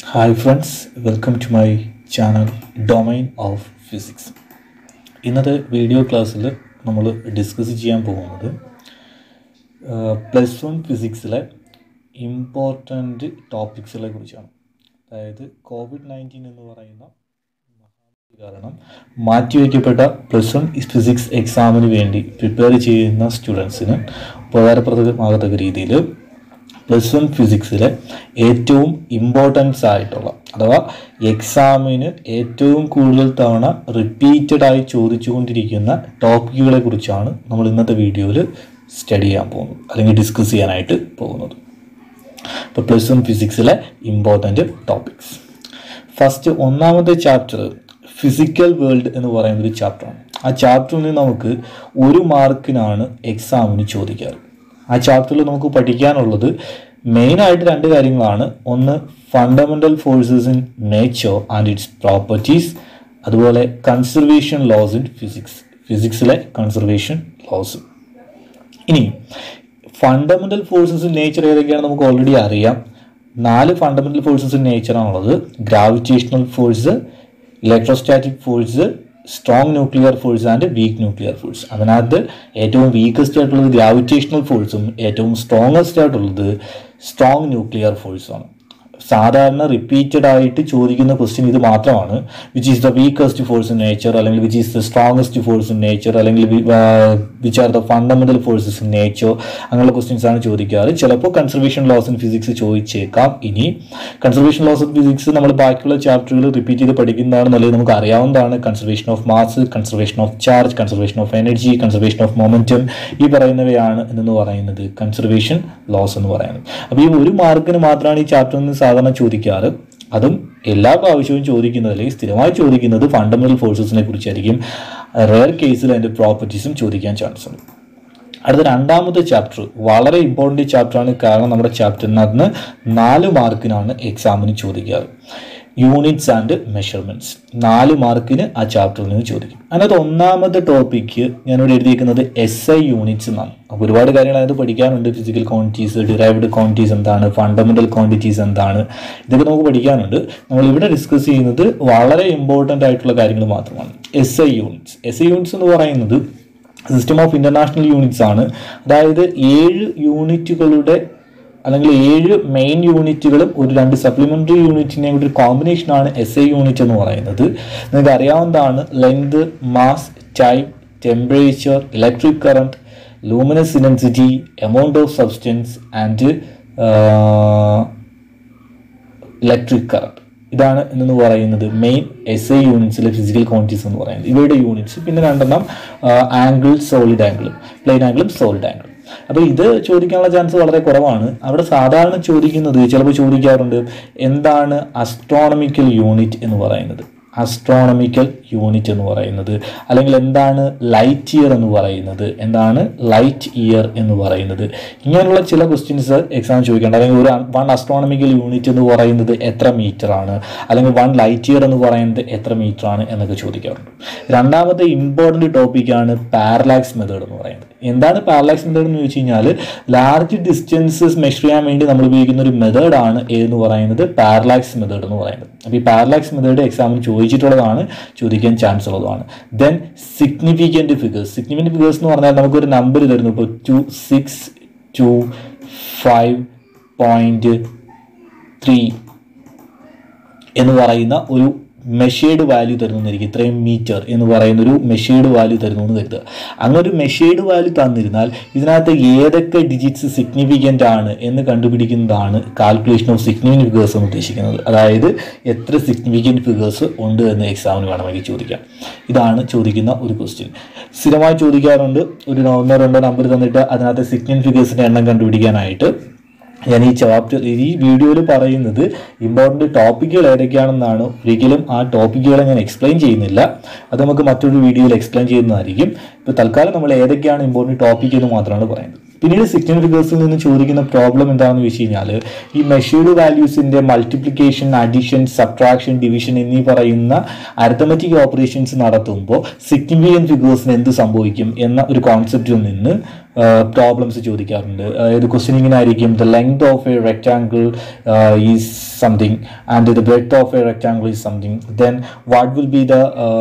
hi friends welcome to my channel domain of physics ഇന്നത്തെ video ക്ലാസ്സിൽ നമ്മൾ discuss ചെയ്യാൻ പോകുന്നത് പ്ലസ് വൺ ഫിസിക്സിലെ ഇമ്പോർട്ടൻ്റ് ടോപ്പിക്സുകളെ കുറിച്ചാണ് അതായത് കോവിഡ് നയൻറ്റീൻ എന്ന് പറയുന്ന മഹാമാരി കാരണം മാറ്റിവെക്കപ്പെട്ട പ്ലസ് വൺ ഫിസിക്സ് എക്സാമിന് വേണ്ടി പ്രിപ്പയർ ചെയ്യുന്ന സ്റ്റുഡൻസിന് ഉപകാരപ്രദമാകത്തക്ക രീതിയിൽ പ്ലസ് വൺ ഫിസിക്സിലെ ഏറ്റവും ഇമ്പോർട്ടൻസ് ആയിട്ടുള്ള അഥവാ എക്സാമിന് ഏറ്റവും കൂടുതൽ തവണ റിപ്പീറ്റഡ് ആയി ചോദിച്ചുകൊണ്ടിരിക്കുന്ന ടോപ്പിക്കുകളെ കുറിച്ചാണ് നമ്മൾ ഇന്നത്തെ വീഡിയോയിൽ സ്റ്റഡി ചെയ്യാൻ പോകുന്നത് അല്ലെങ്കിൽ ഡിസ്കസ് ചെയ്യാനായിട്ട് പോകുന്നത് ഇപ്പോൾ പ്ലസ് വൺ ഫിസിക്സിലെ ഇമ്പോർട്ടൻ്റ് ടോപ്പിക്സ് ഫസ്റ്റ് ഒന്നാമത്തെ ചാപ്റ്റർ ഫിസിക്കൽ വേൾഡ് എന്ന് പറയുന്ന ഒരു ചാപ്റ്ററാണ് ആ ചാപ്റ്ററിൽ നിന്ന് നമുക്ക് ഒരു മാർക്കിനാണ് എക്സാമിന് ചോദിക്കാറ് ആ ചാപ്റ്ററിൽ നമുക്ക് പഠിക്കാനുള്ളത് മെയിനായിട്ട് രണ്ട് കാര്യങ്ങളാണ് ഒന്ന് fundamental forces in nature and its properties അതുപോലെ കൺസർവേഷൻ ലോസ് ഇൻ ഫിസിക്സ് ഫിസിക്സിലെ കൺസർവേഷൻ ലോസ് ഇനി ഫണ്ടമെൻ്റൽ ഫോഴ്സസ് ഇൻ നേച്ചർ ഏതൊക്കെയാണ് നമുക്ക് ഓൾറെഡി അറിയാം നാല് ഫണ്ടമെൻ്റൽ ഫോഴ്സസ് ഇൻ നേച്ചറാണുള്ളത് gravitational force electrostatic force strong nuclear force and weak nuclear force അതിനകത്ത് ഏറ്റവും വീക്കസ്റ്റ് ആയിട്ടുള്ളത് ഗ്രാവിറ്റേഷണൽ ഫോഴ്സും ഏറ്റവും സ്ട്രോങ്ങസ്റ്റ് ആയിട്ടുള്ളത് സ്ട്രോങ് ന്യൂക്ലിയർ ഫോഴ്സുമാണ് സാധാരണ റിപ്പീറ്റഡ് ആയിട്ട് ചോദിക്കുന്ന ക്വസ്റ്റ്യൻ ഇത് മാത്രമാണ് which is the weakest force in nature അല്ലെങ്കിൽ which is the strongest force in nature അല്ലെങ്കിൽ which are the fundamental forces in nature അങ്ങനെയുള്ള ക്വസ്റ്റ്യൻസ് ആണ് ചോദിക്കാറ് ചിലപ്പോൾ കൺസർവേഷൻ ലോസ് ഇൻ ഫിസിക്സ് ചോദിച്ചേക്കാം ഇനി കൺസർവേഷൻ ലോസ് ഇൻ ഫിസിക്സ് നമ്മൾ ബാക്കിയുള്ള ചാപ്റ്ററുകൾ റിപ്പീറ്റ് ചെയ്ത് പഠിക്കുന്നതാണ് നല്ലത് നമുക്ക് അറിയാവുന്നതാണ് conservation of mass conservation of charge conservation of energy conservation of momentum ഈ പറയുന്നവയാണ് എന്ന് പറയുന്നത് കൺസർവേഷൻ ലോസ് എന്ന് പറയുന്നത് അപ്പോൾ ഈ ഒരു മാർക്കിന് മാത്രമാണ് ഈ ചാപ്റ്ററിൽ നിന്ന് സാധാരണ ചോദിക്കാറ് അതും എല്ലാ പ്രാവശ്യവും ചോദിക്കുന്നത് അല്ലെങ്കിൽ സ്ഥിരമായി ചോദിക്കുന്നത് ഫണ്ടമെന്റൽ ഫോഴ്സസിനെ കുറിച്ചായിരിക്കും റെയർ കേസിൽ അതിൻ്റെ പ്രോപ്പർട്ടീസും ചോദിക്കാൻ ചാൻസ് ഉണ്ട് അടുത്ത രണ്ടാമത്തെ ചാപ്റ്റർ വളരെ ഇമ്പോർട്ടൻ്റ് ചാപ്റ്ററാണ് കാരണം നമ്മുടെ ചാപ്റ്ററിനകത്ത് നാല് മാർക്കിനാണ് എക്സാമിന് ചോദിക്കാറ് യൂണിറ്റ്സ് ആൻഡ് മെഷർമെൻറ്റ്സ് നാല് മാർക്കിന് ആ ചാപ്റ്ററിൽ നിന്ന് ചോദിക്കും അതിനകത്ത് ഒന്നാമത്തെ ടോപ്പിക്ക് ഞാനിവിടെ എഴുതിയിരിക്കുന്നത് എസ് ഐ യൂണിറ്റ്സ് എന്നാണ് അപ്പോൾ ഒരുപാട് കാര്യങ്ങൾ അതിനകത്ത് പഠിക്കാനുണ്ട് ഫിസിക്കൽ ക്വാണ്ടിറ്റീസ് ഡിറൈവ്ഡ് ക്വാണ്ടിറ്റീസ് എന്താണ് ഫണ്ടമെന്റൽ ക്വാണ്ടിറ്റീസ് എന്താണ് ഇതൊക്കെ നമുക്ക് പഠിക്കാനുണ്ട് നമ്മൾ ഇവിടെ ഡിസ്കസ് ചെയ്യുന്നത് വളരെ ഇമ്പോർട്ടൻ്റ് ആയിട്ടുള്ള കാര്യങ്ങൾ മാത്രമാണ് S I units S I units എന്ന് പറയുന്നത് സിസ്റ്റം ഓഫ് ഇൻ്റർനാഷണൽ യൂണിറ്റ്സ് ആണ് അതായത് ഏഴ് യൂണിറ്റുകളുടെ അല്ലെങ്കിൽ ഏഴ് മെയിൻ യൂണിറ്റുകളും ഒരു രണ്ട് സപ്ലിമെൻ്ററി യൂണിറ്റിനെയും കൂടി ഒരു കോമ്പിനേഷനാണ് എസ് ഐ യൂണിറ്റ് എന്ന് പറയുന്നത് നിങ്ങൾക്ക് അറിയാവുന്നതാണ് length mass time temperature electric current luminous intensity amount of substance and electric current ഇതാണ് എന്ന് പറയുന്നത് മെയിൻ എസ് ഐ യൂണിറ്റ്സിലെ ഫിസിക്കൽ ക്വാണ്ടിറ്റീസ് എന്ന് പറയുന്നത് ഇവയുടെ യൂണിറ്റ്സ് പിന്നെ രണ്ടെണ്ണം ആംഗിൾ സോളിഡ് ആംഗിളും പ്ലെയിൻ ആംഗിളും സോളിഡ് ആംഗിളും അപ്പോൾ ഇത് ചോദിക്കാനുള്ള ചാൻസ് വളരെ കുറവാണ് അവിടെ സാധാരണ ചോദിക്കുന്നത് ചിലപ്പോൾ ചോദിക്കാറുണ്ട് എന്താണ് അസ്ട്രോണമിക്കൽ യൂണിറ്റ് എന്ന് പറയുന്നത് അസ്ട്രോണമിക്കൽ യൂണിറ്റ് എന്ന് പറയുന്നത് അല്ലെങ്കിൽ എന്താണ് ലൈറ്റ് ഇയർ എന്ന് പറയുന്നത് എന്താണ് ലൈറ്റ് ഇയർ എന്ന് പറയുന്നത് ഇങ്ങനെയുള്ള ചില ക്വസ്റ്റ്യൻസ് എക്സാം ചോദിക്കേണ്ട അല്ലെങ്കിൽ ഒരു വൺ അസ്ട്രോണമിക്കൽ യൂണിറ്റ് എന്ന് പറയുന്നത് എത്ര മീറ്റർ ആണ് അല്ലെങ്കിൽ വൺ ലൈറ്റ് ഇയർ എന്ന് പറയുന്നത് എത്ര മീറ്റർ ആണ് എന്നൊക്കെ ചോദിക്കാറുണ്ട് രണ്ടാമത്തെ ഇമ്പോർട്ടൻ്റ് ടോപ്പിക്കാണ് പാരലാക്സ് മെത്തേഡ് എന്ന് പറയുന്നത് എന്താണ് പാരലാക്സ് മെത്തേഡ് എന്ന് ചോദിച്ചു കഴിഞ്ഞാൽ ലാർജ് ഡിസ്റ്റൻസസ് മെഷർ ചെയ്യാൻ വേണ്ടി നമ്മൾ ഉപയോഗിക്കുന്ന ഒരു മെത്തേഡാണ് എന്ന് പറയുന്നത് പാരലാക്സ് മെത്തേഡ് എന്ന് പറയുന്നത് അപ്പോൾ ഈ പാരലാക്സ് മെത്തേഡ് എക്സാമിന് ചോദിച്ചിട്ടുള്ളതാണ് ചോദിക്കാൻ ചാൻസ് ഉള്ളതാണ് then significant figures significant figures എന്ന് പറഞ്ഞാൽ നമുക്കൊരു നമ്പർ തരുന്നു ഇപ്പോൾ two six two five point three എന്ന് പറയുന്ന ഒരു മെഷേർഡ് വാല്യൂ തരുന്നതായിരിക്കും ഇത്രയും മീറ്റർ എന്ന് പറയുന്ന ഒരു മെഷേർഡ് വാല്യൂ തരുന്നു എന്ന് കരുതുക അങ്ങനെ ഒരു മെഷേർഡ് വാല്യൂ തന്നിരുന്നാൽ ഇതിനകത്ത് ഏതൊക്കെ ഡിജിറ്റ്സ് സിഗ്നിഫിക്കൻ്റ് ആണ് എന്ന് കണ്ടുപിടിക്കുന്നതാണ് കാൽക്കുലേഷൻ ഓഫ് സിഗ്നിഫിക്കൻറ്റ് ഫിഗേഴ്സ് എന്ന് ഉദ്ദേശിക്കുന്നത് അതായത് എത്ര സിഗ്നിഫിക്കൻറ്റ് ഫിഗേഴ്സ് ഉണ്ട് എന്ന് എക്സാമിന് വേണമെങ്കിൽ ചോദിക്കാം ഇതാണ് ചോദിക്കുന്ന ഒരു ക്വസ്റ്റ്യൻ സ്ഥിരമായി ചോദിക്കാറുണ്ട് ഒരു ഒന്നോ രണ്ടോ നമ്പർ തന്നിട്ട് അതിനകത്ത് സിഗ്നിഫിക്കൻറ്റ് ഫിഗേഴ്സിൻ്റെ എണ്ണം കണ്ടുപിടിക്കാനായിട്ട് ഞാൻ ഈ ചാപ്റ്റർ ഈ വീഡിയോയിൽ പറയുന്നത് ഇമ്പോർട്ടൻ്റ് ടോപ്പിക്കുകൾ ഏതൊക്കെയാണെന്നാണ് ഒരിക്കലും ആ ടോപ്പിക്കുകളെ ഞാൻ എക്സ്പ്ലെയിൻ ചെയ്യുന്നില്ല അത് നമുക്ക് മറ്റൊരു വീഡിയോയിൽ എക്സ്പ്ലെയിൻ ചെയ്യുന്നതായിരിക്കും ഇപ്പോൾ തൽക്കാലം നമ്മൾ ഏതൊക്കെയാണ് ഇമ്പോർട്ടൻ്റ് ടോപ്പിക് എന്ന് മാത്രമാണ് പറയുന്നത് പിന്നീട് സിഗ്നൽ ഫിഗേഴ്സിൽ നിന്ന് ചോദിക്കുന്ന പ്രോബ്ലം എന്താണെന്ന് വെച്ച് കഴിഞ്ഞാൽ ഈ മെഷേർഡ് വാല്യൂസിന്റെ മൾട്ടിപ്ലിക്കേഷൻ അഡിഷൻ സബ്ട്രാക്ഷൻ ഡിവിഷൻ എന്നീ പറയുന്ന അരിത്തമെറ്റിക് ഓപ്പറേഷൻസ് നടത്തുമ്പോൾ സിഗ്നിഫിക്കൻ ഫിഗേഴ്സിന് എന്ത് സംഭവിക്കും എന്ന ഒരു കോൺസെപ്റ്റിൽ നിന്ന് പ്രോബ്ലംസ് ചോദിക്കാറുണ്ട് അതായത് ക്വസ്റ്റ്യൻ ഇങ്ങനെ ആയിരിക്കും the length of a rectangle is something and the breadth of a rectangle is something then what will be the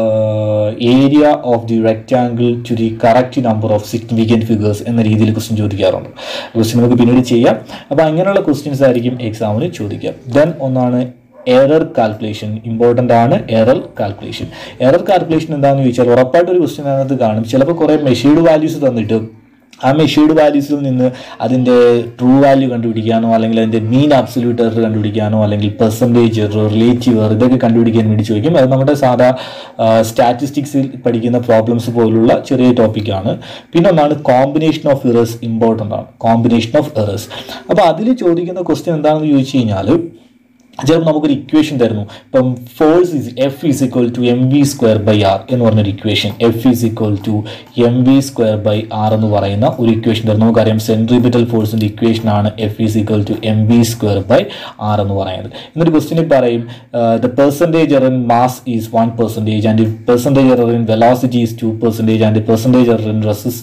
area of the rectangle to the correct number of significant figures എന്ന രീതിയിൽ question ചോദിക്കാറുണ്ട് question നമുക്ക് പിന്നീട് ചെയ്യാം അപ്പോൾ അങ്ങനെയുള്ള questions ആയിരിക്കും എക്സാമിന് ചോദിക്കുക ദെൻ ഒന്നാണ് എറർ കാൽക്കുലേഷൻ ഇമ്പോർട്ടൻ്റ് ആണ് എറർ കാൽക്കുലേഷൻ എറർ കാൽക്കുലേഷൻ എന്താണെന്ന് ചോദിച്ചാൽ ഉറപ്പായിട്ട് ഒരു ക്വസ്റ്റ്യൻ അതിനകത്ത് കാണും ചിലപ്പോൾ കുറേ മെഷീർഡ് വാല്യൂസ് തന്നിട്ട് ആ മെഷീർഡ് വാല്യൂസിൽ നിന്ന് അതിൻ്റെ ട്രൂ വാല്യൂ കണ്ടുപിടിക്കാനോ അല്ലെങ്കിൽ അതിൻ്റെ മീൻ അബ്സല്യൂട്ട് എറർ കണ്ടുപിടിക്കാനോ അല്ലെങ്കിൽ പെർസെൻറ്റേജ് എറർ റിലേറ്റീവ് എറർ ഇതൊക്കെ കണ്ടുപിടിക്കാൻ വേണ്ടി ചോദിക്കും അത് നമ്മുടെ സാധാ സ്റ്റാറ്റിസ്റ്റിക്സിൽ പഠിക്കുന്ന പ്രോബ്ലംസ് പോലുള്ള ചെറിയ ടോപ്പിക്കാണ് പിന്നെ ഒന്നാണ് കോമ്പിനേഷൻ ഓഫ് എറേഴ്സ് ഇമ്പോർട്ടൻ്റ് ആണ് കോമ്പിനേഷൻ ഓഫ് എറേഴ്സ് അപ്പോൾ അതിൽ ചോദിക്കുന്ന ക്വസ്റ്റ്യൻ എന്താണെന്ന് ചോദിച്ചു കഴിഞ്ഞാൽ ചിലപ്പോൾ നമുക്കൊരു ഇക്വേഷൻ തരുന്നു ഇപ്പം force is F is equal to M V square by R എന്ന് പറഞ്ഞൊരു equation F is equal to M V square by R എന്ന് പറയുന്ന ഒരു ഇക്വേഷൻ തരുന്നു നമുക്കറിയാം സെൻട്രിപിറ്റൽ ഫോഴ്സിൻ്റെ ഇക്വേഷൻ ആണ് F is equal to M V square by R എന്ന് പറയുന്നത് എന്നൊരു ക്വസ്റ്റിനിൽ പറയും the percentage error in mass is one percentage and percentage error in velocity is two percentage and percentage error in റെസിസ്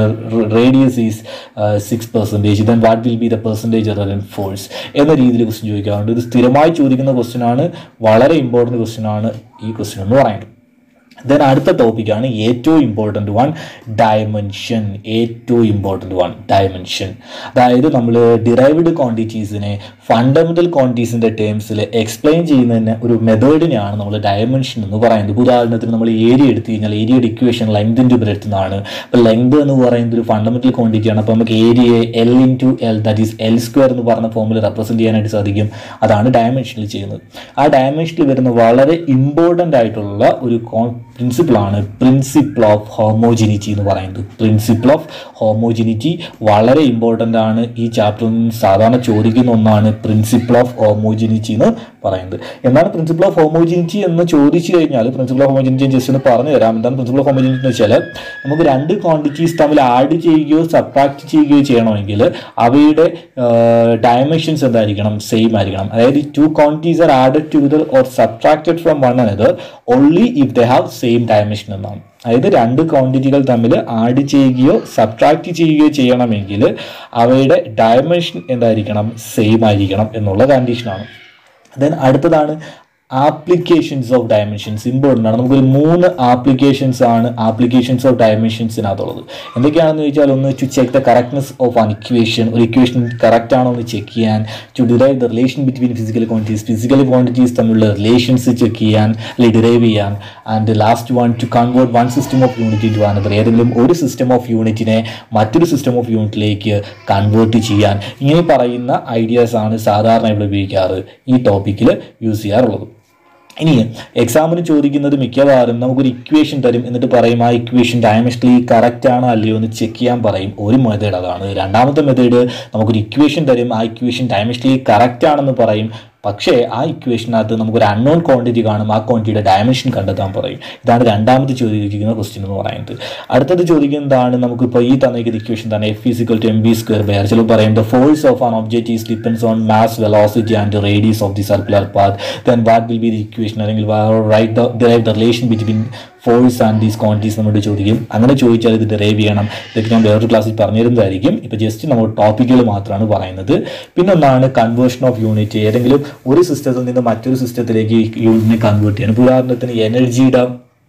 radius is six percentage then what will be the percentage error in force എന്ന രീതിയിൽ question ചോദിക്കാറുണ്ട് ഇത് സ്ഥിരമായി ചോദിക്കുന്ന question ആണ് വളരെ important question ആണ് ഈ ക്വസ്റ്റ്യൻ എന്ന് പറയുന്നത് ദെൻ അടുത്ത ടോപ്പിക്കാണ് ഏറ്റവും ഇമ്പോർട്ടൻ്റ് വൺ ഡയമെൻഷൻ ഏറ്റവും ഇമ്പോർട്ടൻ്റ് വൺ ഡയമെൻഷൻ അതായത് നമ്മൾ ഡിറൈവ്ഡ് ക്വാണ്ടിറ്റീസിനെ ഫണ്ടമെൻ്റൽ ക്വാണ്ടിറ്റീസിൻ്റെ ടേംസിൽ എക്സ്പ്ലെയിൻ ചെയ്യുന്നതിന് ഒരു മെത്തേഡിനെയാണ് നമ്മൾ ഡയമെൻഷൻ എന്ന് പറയുന്നത് ഉദാഹരണത്തിന് നമ്മൾ ഏരിയ എടുത്തു കഴിഞ്ഞാൽ ഏരിയയുടെ ഇക്വേഷൻ ലെങ്ത് ഇൻറ്റു ബ്രെഡ്ത്ത് എന്നാണ് അപ്പോൾ ലെങ്ത് എന്ന് പറയുന്നത് ഒരു ഫണ്ടമെൻ്റൽ ക്വാണ്ടിറ്റിയാണ് അപ്പോൾ നമുക്ക് ഏരിയയെ L into L that is L square എന്ന് പറഞ്ഞ ഫോമിൽ റെപ്രസെൻറ്റ് ചെയ്യാനായിട്ട് സാധിക്കും അതാണ് ഡയമെൻഷനിൽ ചെയ്യുന്നത് ആ ഡയമെൻഷനിൽ വരുന്ന വളരെ ഇമ്പോർട്ടൻ്റ് ആയിട്ടുള്ള ഒരു പ്രിൻസിപ്പിളാണ് പ്രിൻസിപ്പിൾ ഓഫ് ഹോമോജിനിറ്റി എന്ന് പറയുന്നത് പ്രിൻസിപ്പിൾ ഓഫ് ഹോമോജിനിറ്റി വളരെ ഇമ്പോർട്ടൻ്റ് ആണ് ഈ ചാപ്റ്ററിൽ നിന്ന് സാധാരണ ചോദിക്കുന്ന ഒന്നാണ് പ്രിൻസിപ്പിൾ ഓഫ് ഹോമോജിനിറ്റി എന്ന് പറയുന്നത് എന്താണ് പ്രിൻസിപ്പിൾ ഓഫ് ഹോമോജിനിറ്റി എന്ന് ചോദിച്ചു കഴിഞ്ഞാൽ പ്രിൻസിപ്പിൾ ഓഫ് ഹോമോജിനിറ്റി ജസ്റ്റ് ഒന്ന് പറഞ്ഞു തരാം എന്താണ് പ്രിൻസിപ്പിൾ ഓഫ് ഹോമോജിനിറ്റി എന്ന് വെച്ചാൽ നമുക്ക് രണ്ട് ക്വാണ്ടിറ്റീസ് തമ്മിൽ ആഡ് ചെയ്യുകയോ സബ്ട്രാക്ട് ചെയ്യുകയോ ചെയ്യണമെങ്കിൽ അവയുടെ ഡയമെൻഷൻസ് എന്തായിരിക്കണം സെയിം ആയിരിക്കണം അതായത് two quantities are added together or subtracted from one another only if they have same dimension എന്നാണ് അതായത് രണ്ട് ക്വാണ്ടിറ്റികൾ തമ്മിൽ ആഡ് ചെയ്യുകയോ സബ്ട്രാക്ട് ചെയ്യുകയോ ചെയ്യണമെങ്കിൽ അവയുടെ ഡയമെൻഷൻ എന്തായിരിക്കണം സെയിം ആയിരിക്കണം എന്നുള്ള കണ്ടീഷനാണ് ദെൻ അടുത്തതാണ് ആപ്ലിക്കേഷൻസ് ഓഫ് ഡയമെൻഷൻസ് ഇമ്പോർട്ടൻ്റ് ആണ് നമുക്കൊരു മൂന്ന് ആപ്ലിക്കേഷൻസ് ആണ് ആപ്ലിക്കേഷൻസ് ഓഫ് ഡയമെൻഷൻസിനകത്തുള്ളത് എന്തൊക്കെയാണെന്ന് ചോദിച്ചാൽ ഒന്ന് to check the correctness of an equation ഒരു ഇക്വേഷൻ കറക്റ്റ് ആണോ എന്ന് ചെക്ക് ചെയ്യാൻ to derive the relation between physical quantities physical quantities തമ്മിലുള്ള റിലേഷൻസ് ചെക്ക് ചെയ്യാൻ അല്ലെങ്കിൽ ഡിറൈവ് ചെയ്യാൻ and last one to convert one system of unit to another ഏതെങ്കിലും ഒരു സിസ്റ്റം ഓഫ് യൂണിറ്റിനെ മറ്റൊരു സിസ്റ്റം ഓഫ് യൂണിറ്റിലേക്ക് കൺവേർട്ട് ചെയ്യാൻ ഇങ്ങനെ പറയുന്ന ഐഡിയാസ് ആണ് സാധാരണ ഇവിടെ ഉപയോഗിക്കാറ് ഈ ടോപ്പിക്കിൽ യൂസ് ചെയ്യാറുള്ളത് ഇനി എക്സാമിന് ചോദിക്കുന്നത് മിക്കവാറും നമുക്കൊരു ഇക്വേഷൻ തരും എന്നിട്ട് പറയും ആ ഇക്വേഷൻ ഡയമെൻഷനലി കറക്റ്റ് ആണോ അല്ലയോ എന്ന് ചെക്ക് ചെയ്യാൻ പറയും ഒരു മെത്തേഡ് അതാണ് രണ്ടാമത്തെ മെത്തേഡ് നമുക്കൊരു ഇക്വേഷൻ തരും ആ ഇക്വേഷൻ ഡയമെൻഷനലി കറക്റ്റ് ആണെന്ന് പറയും പക്ഷേ ആ ഇക്വേഷനകത്ത് നമുക്കൊരു അൺനോൺ ക്വാണ്ടിറ്റി കാണും ആ ക്വാണ്ടിറ്റിയുടെ ഡയമെൻഷൻ കണ്ടെത്താൻ പറയും ഇതാണ് രണ്ടാമത് ചോദിക്കുന്ന ക്വസ്റ്റ്യൻ എന്ന് പറയുന്നത് അടുത്തത് ചോദിക്കുന്നതാണ് നമുക്കിപ്പോൾ ഈ തന്നിരിക്കുന്ന ഇക്വേഷൻ തന്നെ F physical to M B square by R ചിലപ്പോൾ പറയും the force of an object is depends on mass velocity and radius of the circular path then what will be the equation അല്ലെങ്കിൽ write the derive the relation between force and these quantities നമ്മൾ ചോദിക്കും അങ്ങനെ ചോദിച്ചാൽ ഇത് derive ചെയ്യണം ഇതൊക്കെ ഞാൻ വേറൊരു ക്ലാസ്സിൽ പറഞ്ഞു തരുന്നതായിരിക്കും ഇപ്പോൾ ജസ്റ്റ് നമ്മൾ ടോപ്പിക്കുകൾ മാത്രമാണ് പറയുന്നത് പിന്നെ ഒന്നാണ് കൺവേർഷൻ ഓഫ് യൂണിറ്റ് ഏതെങ്കിലും ഒരു സിസ്റ്റത്തിൽ നിന്ന് മറ്റൊരു സിസ്റ്റത്തിലേക്ക് യൂണിറ്റിനെ കൺവേർട്ട് ചെയ്യണം ഇപ്പോൾ ഉദാഹരണത്തിന് എനർജിയുടെ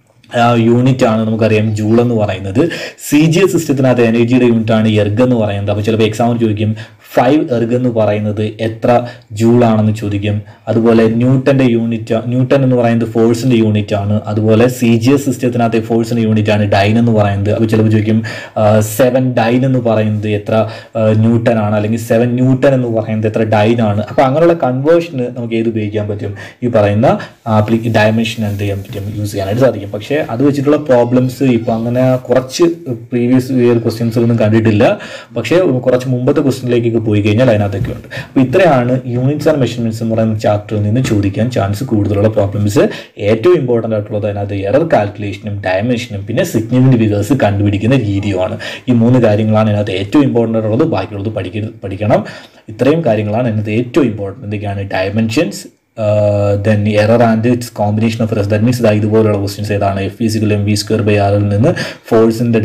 യൂണിറ്റ് ആണ് നമുക്കറിയാം ജൂൾ എന്ന് പറയുന്നത് സി ജി എസ് സിസ്റ്റത്തിനകത്ത് എനർജിയുടെ യൂണിറ്റ് ആണ് എർഗ് എന്ന് പറയുന്നത് അപ്പോൾ ചിലപ്പോൾ എക്സാമിന് ചോദിക്കും ഫൈവ് എർഗ് എന്ന് പറയുന്നത് എത്ര ജൂൾ ആണെന്ന് ചോദിക്കും അതുപോലെ ന്യൂട്ടന്റെ യൂണിറ്റ് ന്യൂട്ടൺ എന്ന് പറയുന്നത് ഫോഴ്സിന്റെ യൂണിറ്റ് ആണ് അതുപോലെ സി ജി എസ് സിസ്റ്റത്തിനകത്തെ ഫോഴ്സിന്റെ യൂണിറ്റ് ആണ് ഡൈൻ എന്ന് പറയുന്നത് അപ്പോൾ ചിലപ്പോൾ ചോദിക്കും സെവൻ ഡൈൻ എന്ന് പറയുന്നത് എത്ര ന്യൂട്ടൺ ആണ് അല്ലെങ്കിൽ സെവൻ ന്യൂട്ടൺ എന്ന് പറയുന്നത് എത്ര ഡൈൻ ആണ് അപ്പോൾ അങ്ങനെയുള്ള കൺവേർഷന് നമുക്ക് ഏത് ഉപയോഗിക്കാൻ പറ്റും ഈ പറയുന്ന ആപ്ലി ഡയമെൻഷൻ എന്ത് ചെയ്യാൻ പറ്റും യൂസ് ചെയ്യാനായിട്ട് സാധിക്കും പക്ഷേ അത് വെച്ചിട്ടുള്ള പ്രോബ്ലംസ് ഇപ്പോൾ അങ്ങനെ കുറച്ച് പ്രീവിയസ് ഇയർ ക്വസ്റ്റ്യൻസ് ഒന്നും കണ്ടിട്ടില്ല പക്ഷേ കുറച്ച് മുമ്പത്തെ ക്വസ്റ്റ്യനിലേക്ക് പോയി കഴിഞ്ഞാൽ അതിനകത്തൊക്കെ ഉണ്ട് അപ്പോൾ ഇത്രയാണ് യൂണിറ്റ്സ് ആൻഡ് മെഷർമെന്റ്സ് എന്ന് പറയുന്ന ചാപ്റ്ററിൽ നിന്ന് ചോദിക്കാൻ ചാൻസ് കൂടുതലുള്ള പ്രോബ്ലംസ് ഏറ്റവും ഇമ്പോർട്ടൻ്റ് ആയിട്ടുള്ളത് അതിനകത്ത് എറർ കാൽക്കുലേഷനും ഡയമെൻഷനും പിന്നെ സിഗ്നിഫിക്കൻ്റ് ഫിഗേഴ്സ് കണ്ടുപിടിക്കുന്ന രീതിയുമാണ് ഈ മൂന്ന് കാര്യങ്ങളാണ് ഇതിനകത്ത് ഏറ്റവും ഇമ്പോർട്ടൻ്റ് ആയിട്ടുള്ളത് ബാക്കിയുള്ളത് പഠിക്ക പഠിക്കണം ഇത്രയും കാര്യങ്ങളാണ് ഇതിനകത്ത് ഏറ്റവും ഇമ്പോർട്ടൻ്റ് എന്തൊക്കെയാണ് dimensions then error and its combination of റെസ് ദാറ്റ് മീൻസ് ഇതാ ഇതുപോലുള്ള ക്വസ്റ്റ്യൻസ് ഏതാണ് F physical M V square by ആറിൽ നിന്ന് ഫോഴ്സിൻ്റെ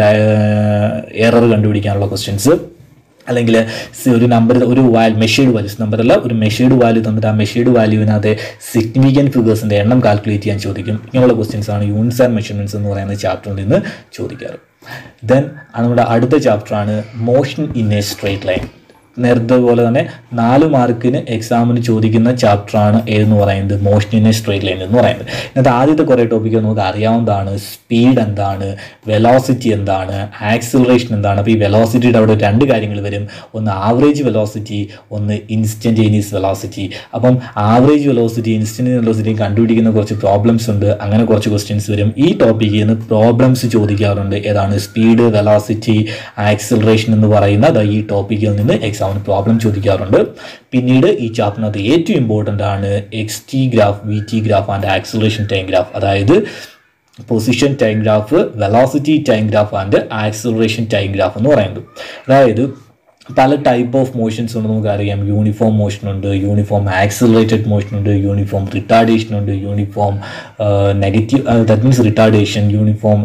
എറർ കണ്ടുപിടിക്കാനുള്ള ക്വസ്റ്റ്യൻസ് അല്ലെങ്കിൽ ഒരു നമ്പർ ഒരു വാല്യൂ മെഷേഡ് വാല്യൂസ് നമ്പർ അല്ല ഒരു മെഷേഡ് വാല്യൂ തന്നിട്ട് ആ മെഷേഡ് വാല്യൂവിനകത്ത് സിഗ്നിഫിക്കൻറ്റ് ഫിഗേഴ്സിൻ്റെ എണ്ണം കാൽക്കുലേറ്റ് ചെയ്യാൻ ചോദിക്കും ഇങ്ങനെയുള്ള ക്വസ്റ്റ്യൻസ് ആണ് യൂണിറ്റ്സ് ആൻഡ് മെഷർമെൻറ്റ്സ് എന്ന് പറയുന്ന ചാപ്റ്ററിൽ നിന്ന് ചോദിക്കാറ് ദെൻ നമ്മുടെ അടുത്ത ചാപ്റ്ററാണ് motion in a straight line നേരത്തെ പോലെ തന്നെ നാല് മാർക്കിന് എക്സാമിന് ചോദിക്കുന്ന ചാപ്റ്ററാണ് ഏതെന്ന് പറയുന്നത് motion in a straight line എന്ന് പറയുന്നത് ഇന്നത്തെ ആദ്യത്തെ കുറേ ടോപ്പിക്ക് നമുക്ക് അറിയാവുന്നതാണ് സ്പീഡ് എന്താണ് വെലോസിറ്റി എന്താണ് ആക്സിലറേഷൻ എന്താണ് അപ്പോൾ ഈ വെലോസിറ്റിയുടെ അവിടെ രണ്ട് കാര്യങ്ങൾ വരും ഒന്ന് ആവറേജ് വെലോസിറ്റി ഒന്ന് ഇൻസ്റ്റൻറ്റേനിയസ് വെലോസിറ്റി അപ്പം ആവറേജ് വെലോസിറ്റി ഇൻസ്റ്റൻറ്റേനിയസ് വെലോസിറ്റി കണ്ടുപിടിക്കുന്ന കുറച്ച് പ്രോബ്ലംസ് ഉണ്ട് അങ്ങനെ കുറച്ച് ക്വസ്റ്റ്യൻസ് വരും ഈ ടോപ്പിക്കിൽ നിന്ന് പ്രോബ്ലംസ് ചോദിക്കാറുണ്ട് ഏതാണ് സ്പീഡ് വെലോസിറ്റി ആക്സിലറേഷൻ എന്ന് പറയുന്ന ദാ ഈ ടോപ്പിക്കിൽ നിന്ന് എക്സാമിന് പ്രോബ്ലം ചോദിക്കാറുണ്ട് പിന്നീട് ഈ ചാപ്റ്ററിനകത്ത് ഏറ്റവും ഇമ്പോർട്ടൻ്റ് ആണ് X T graph V T graph and acceleration time graph അതായത് position time graph velocity time graph and acceleration time graph എന്ന് പറയുന്നത് അതായത് പല ടൈപ്പ് ഓഫ് മോഷൻസ് ഉണ്ട് നമുക്കറിയാം യൂണിഫോം മോഷൻ ഉണ്ട് യൂണിഫോം ആക്സിലറേറ്റഡ് മോഷൻ ഉണ്ട് യൂണിഫോം റിട്ടാർഡേഷൻ ഉണ്ട് uniform negative that means retardation uniform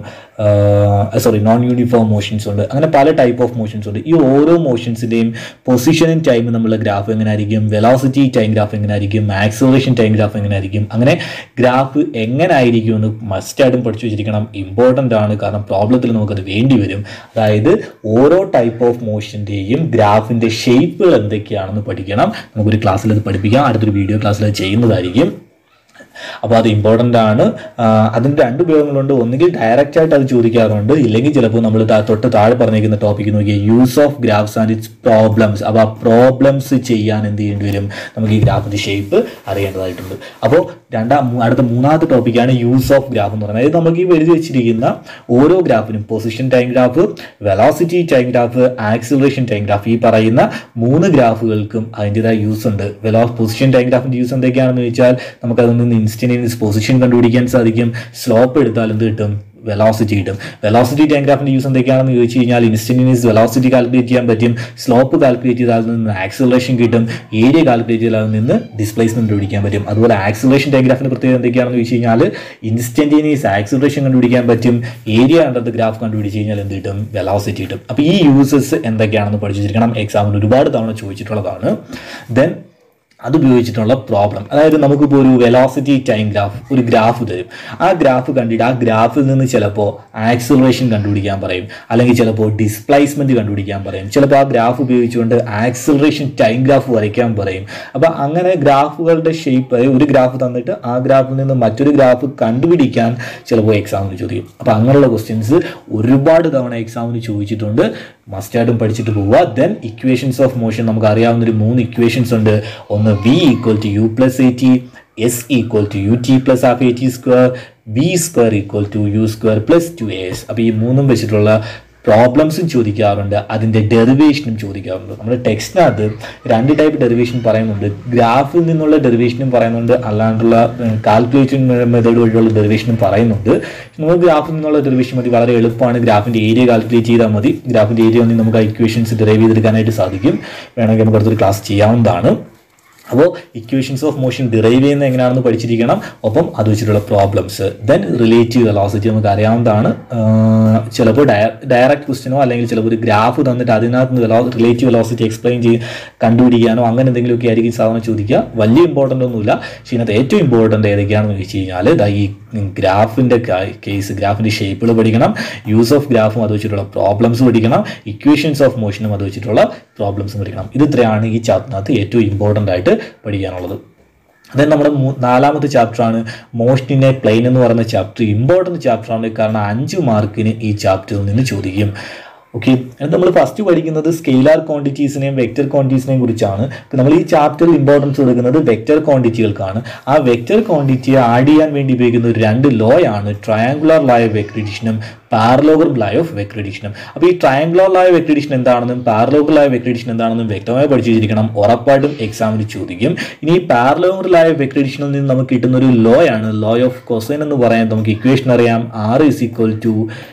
sorry non uniform motions ഉണ്ട് അങ്ങനെ പല ടൈപ്പ് ഓഫ് മോഷൻസ് ഉണ്ട് ഈ ഓരോ മോഷൻസിൻ്റെയും പൊസിഷനും ടൈം നമ്മളുടെ ഗ്രാഫ് എങ്ങനെ ആയിരിക്കും വെലോസിറ്റി ടൈം ഗ്രാഫ് എങ്ങനെ ആയിരിക്കും ആക്സിലറേഷൻ ടൈം ഗ്രാഫ് എങ്ങനെ ആയിരിക്കും അങ്ങനെ ഗ്രാഫ് എങ്ങനെ ആയിരിക്കും എന്ന് മസ്റ്റായിട്ടും പഠിച്ചു വെച്ചിരിക്കണം ഇമ്പോർട്ടൻ്റ് ആണ് കാരണം പ്രോബ്ലത്തിൽ നമുക്കത് വേണ്ടി വരും അതായത് ഓരോ ടൈപ്പ് ഓഫ് മോഷൻ്റെയും ഗ്രാഫിൻ്റെ ഷേപ്പുകൾ എന്തൊക്കെയാണെന്ന് പഠിക്കണം നമുക്കൊരു ക്ലാസ്സിൽ അത് പഠിപ്പിക്കാം അടുത്തൊരു വീഡിയോ ക്ലാസ്സിൽ അത് ചെയ്യുന്നതായിരിക്കും അപ്പോൾ അത് ഇമ്പോർട്ടൻ്റ് ആണ് അതിൻ്റെ രണ്ട് ഉപയോഗങ്ങളുണ്ട് ഒന്നുകിൽ ഡയറക്റ്റ് ആയിട്ട് അത് ചോദിക്കാറുണ്ട് ഇല്ലെങ്കിൽ ചിലപ്പോൾ നമ്മൾ തൊട്ട് താഴെ പറഞ്ഞിരിക്കുന്ന ടോപ്പിക്ക് നോക്കിയാൽ use of graphs and its problems അപ്പോൾ ആ പ്രോബ്ലംസ് ചെയ്യാൻ എന്ത് ചെയ്യേണ്ടി വരും നമുക്ക് ഈ ഗ്രാഫിൻ്റെ ഷേപ്പ് അറിയേണ്ടതായിട്ടുണ്ട് അപ്പോൾ രണ്ടാം അടുത്ത മൂന്നാമത്തെ ടോപ്പിക്കാണ് യൂസ് ഓഫ് ഗ്രാഫ് എന്ന് പറയുന്നത് അതായത് നമുക്ക് ഈ എഴുതി വെച്ചിരിക്കുന്ന ഓരോ ഗ്രാഫിനും position time graph velocity time graph acceleration time graph ഈ പറയുന്ന മൂന്ന് ഗ്രാഫുകൾക്കും അതിൻ്റെതായ യൂസ് ഉണ്ട് വെലോ പൊസിഷൻ ടൈം ഗ്രാഫിൻ്റെ യൂസ് എന്തൊക്കെയാണെന്ന് ചോദിച്ചാൽ നമുക്കതിൽ നിന്ന് ഇൻസ്റ്റൻറ്റേനിയസ് പൊസിഷൻ കണ്ടുപിടിക്കാൻ സാധിക്കും സ്ലോപ്പ് എടുത്താൽ എന്ത് കിട്ടും വെലോസിറ്റി കിട്ടും വെലോസിറ്റി ടൈം ഗ്രാഫിൻ്റെ യൂസ് എന്തൊക്കെയാണെന്ന് ചോദിച്ചു കഴിഞ്ഞാൽ ഇൻസ്റ്റൻറ്റേനിയസ് വെലോസിറ്റി കാൽക്കുലേറ്റ് ചെയ്യാൻ പറ്റും സ്ലോപ്പ് കാൽക്കുലേറ്റ് ചെയ്താൽ നിന്ന് ആക്സിലറേഷൻ കിട്ടും ഏരിയ കാൽക്കുലേറ്റ് ചെയ്താൽ നിന്ന് ഡിസ്പ്ലേസ്മെന്റ് കണ്ടുപിടിക്കാൻ പറ്റും അതുപോലെ ആക്സിലറേഷൻ ടൈം ഗ്രാഫിൻ്റെ പ്രത്യേകത എന്തൊക്കെയാണെന്ന് ചോദിച്ചു കഴിഞ്ഞാൽ ഇൻസ്റ്റൻറ്റേനിയസ് ആക്സിലറേഷൻ കണ്ടുപിടിക്കാൻ പറ്റും ഏരിയ അണ്ടർ ഗ്രാഫ് കണ്ടുപിടിച്ച് കഴിഞ്ഞാൽ എന്ത് കിട്ടും വെലോസിറ്റി കിട്ടും അപ്പോൾ ഈ യൂസസ് എന്തൊക്കെയാണെന്ന് പഠിച്ചു വെച്ചിരിക്കണം എക്സാമിന് ഒരുപാട് തവണ ചോദിച്ചിട്ടുള്ളതാണ് ദെൻ അത് ഉപയോഗിച്ചിട്ടുള്ള പ്രോബ്ലം അതായത് നമുക്കിപ്പോൾ ഒരു വെലോസിറ്റി ടൈം ഗ്രാഫ് ഒരു ഗ്രാഫ് തരും ആ ഗ്രാഫ് കണ്ടിട്ട് ആ ഗ്രാഫിൽ നിന്ന് ചിലപ്പോൾ ആക്സിലറേഷൻ കണ്ടുപിടിക്കാൻ പറയും അല്ലെങ്കിൽ ചിലപ്പോൾ ഡിസ്പ്ലേസ്മെന്റ് കണ്ടുപിടിക്കാൻ പറയും ചിലപ്പോൾ ആ ഗ്രാഫ് ഉപയോഗിച്ചുകൊണ്ട് ആക്സിലറേഷൻ ടൈം ഗ്രാഫ് വരയ്ക്കാൻ പറയും അപ്പോൾ അങ്ങനെ ഗ്രാഫുകളുടെ ഷേപ്പ് ഒരു ഗ്രാഫ് തന്നിട്ട് ആ ഗ്രാഫിൽ നിന്ന് മറ്റൊരു ഗ്രാഫ് കണ്ടുപിടിക്കാൻ ചിലപ്പോൾ എക്സാമിന് ചോദിക്കും അപ്പോൾ അങ്ങനെയുള്ള ക്വസ്റ്റ്യൻസ് ഒരുപാട് തവണ എക്സാമിന് ചോദിച്ചിട്ടുണ്ട് മസ്റ്റായിട്ടും പഠിച്ചിട്ട് പോവുക ദെൻ ഇക്വേഷൻസ് ഓഫ് മോഷൻ നമുക്ക് അറിയാവുന്ന ഒരു മൂന്ന് ഇക്വേഷൻസ് ഉണ്ട് ഒന്ന് V equal to U plus A T S equal to U T plus half A T square B square equal to U square plus two A S അപ്പോൾ ഈ മൂന്നും വെച്ചിട്ടുള്ള പ്രോബ്ലംസും ചോദിക്കാറുണ്ട് അതിൻ്റെ ഡെറിവേഷനും ചോദിക്കാറുണ്ട് നമ്മുടെ ടെക്സ്റ്റിനകത്ത് രണ്ട് ടൈപ്പ് ഡെറിവേഷൻ പറയുന്നുണ്ട് ഗ്രാഫിൽ നിന്നുള്ള ഡെറിവേഷനും പറയുന്നുണ്ട് അല്ലാണ്ടുള്ള കാൽക്കുലേഷൻ മെത്തേഡ് വഴിയുള്ള ഡെറിവേഷനും പറയുന്നുണ്ട് നമുക്ക് ഗ്രാഫിൽ നിന്നുള്ള ഡെറിവേഷൻ മതി വളരെ എളുപ്പമാണ് ഗ്രാഫിൻ്റെ ഏരിയ കാൽക്കുലേറ്റ് ചെയ്താൽ മതി ഗ്രാഫിൻ്റെ ഏരിയ വന്ന് നമുക്ക് ഇക്വേഷൻസ് ഡെറൈവ് ചെയ്തെടുക്കാനായിട്ട് സാധിക്കും വേണമെങ്കിൽ നമുക്ക് അടുത്തൊരു ക്ലാസ് ചെയ്യാവുന്നതാണ് അപ്പോൾ ഇക്വേഷൻസ് ഓഫ് മോഷൻ ഡിറൈവ് ചെയ്യുന്ന എങ്ങനെയാണെന്ന് പഠിച്ചിരിക്കണം ഒപ്പം അത് വെച്ചിട്ടുള്ള പ്രോബ്ലംസ് ദെൻ റിലേറ്റീവ് വെലോസിറ്റി നമുക്ക് അറിയാവുന്നതാണ് ചിലപ്പോൾ ഡയറക്റ്റ് ക്വസ്റ്റിനോ അല്ലെങ്കിൽ ചിലപ്പോൾ ഒരു ഗ്രാഫ് തന്നിട്ട് അതിനകത്ത് നിന്ന് വെലോ റിലേറ്റീവ് വെലോസിറ്റി എക്സ്പ്ലെയിൻ ചെയ്ത് കണ്ടുപിടിക്കാനോ അങ്ങനെ എന്തെങ്കിലുമൊക്കെ ആയിരിക്കും സാധാരണ ചോദിക്കുക വലിയ ഇമ്പോർട്ടൻ്റ് ഒന്നുമില്ല പക്ഷേ ഇതിനകത്ത് ഏറ്റവും ഇമ്പോർട്ടൻ്റ് ഏതൊക്കെയാണെന്ന് ചോദിച്ചു കഴിഞ്ഞാൽ ദാ ഈ ഗ്രാഫിൻ്റെ കേസ് ഗ്രാഫിൻ്റെ ഷേപ്പുകൾ പഠിക്കണം യൂസ് ഓഫ് ഗ്രാഫും അത് വെച്ചിട്ടുള്ള പ്രോബ്ലംസ് പഠിക്കണം ഇക്വേഷൻസ് ഓഫ് മോഷനും അത് വെച്ചിട്ടുള്ള പ്രോബ്ലംസും പഠിക്കണം ഇത് ഇത്രയാണ് ഈ ചാപ്റ്ററിനകത്ത് ഏറ്റവും ഇമ്പോർട്ടൻ്റ് ആയിട്ട് പഠിക്കാനുള്ളത് ദെൻ നമ്മുടെ നാലാമത്തെ ചാപ്റ്ററാണ് മോഷൻ ഇൻ എ പ്ലെയിൻ എന്ന് പറയുന്ന ചാപ്റ്റർ ഇമ്പോർട്ടൻറ്റ് ചാപ്റ്ററാണ് കാരണം അഞ്ച് മാർക്കിന് ഈ ചാപ്റ്ററിൽ നിന്ന് ചോദിക്കും ഓക്കെ നമ്മൾ ഫസ്റ്റ് പഠിക്കുന്നത് സ്കെയിലാർ ക്വാണ്ടിറ്റീസിനെയും വെക്റ്റർ ക്വാണ്ടിറ്റീസിനെയും കുറിച്ചാണ് നമ്മൾ ഈ ചാപ്റ്ററിൽ ഇമ്പോർട്ടൻസ് കൊടുക്കുന്നത് വെക്റ്റർ ക്വാണ്ടിറ്റികൾക്കാണ് ആ വെക്റ്റർ ക്വാണ്ടിറ്റിയെ ആഡ് ചെയ്യാൻ വേണ്ടി ഉപയോഗിക്കുന്ന ഒരു രണ്ട് ലോ ആണ് ട്രയാങ്കുലർ ലോ ഓഫ് വെക്രിഡിഷനും പാരലോഗർ ലോ ഓഫ് വെക്രിഡിഷനും അപ്പോൾ ഈ ട്രയാങ്കുലർ ലോ ഓഫ് വെക്രിഡിഷൻ എന്താണെന്നും പാരലോഗർ ലോ ഓഫ് വെക്രിഡിഷൻ എന്താണെന്നും വ്യക്തമായി പഠിച്ചു വെച്ചിരിക്കണം ഉറപ്പായിട്ടും എക്സാമിന് ചോദിക്കും ഇനി ഈ പാരലോഗർ ലോ ഓഫ് വെക്രിഡിഷനിൽ നിന്ന് നമുക്ക് കിട്ടുന്ന ഒരു ലോ ആണ് ലോ ഓഫ് കൊസൈൻ എന്ന് പറയാൻ നമുക്ക് ഇക്വേഷൻ അറിയാം R is equal to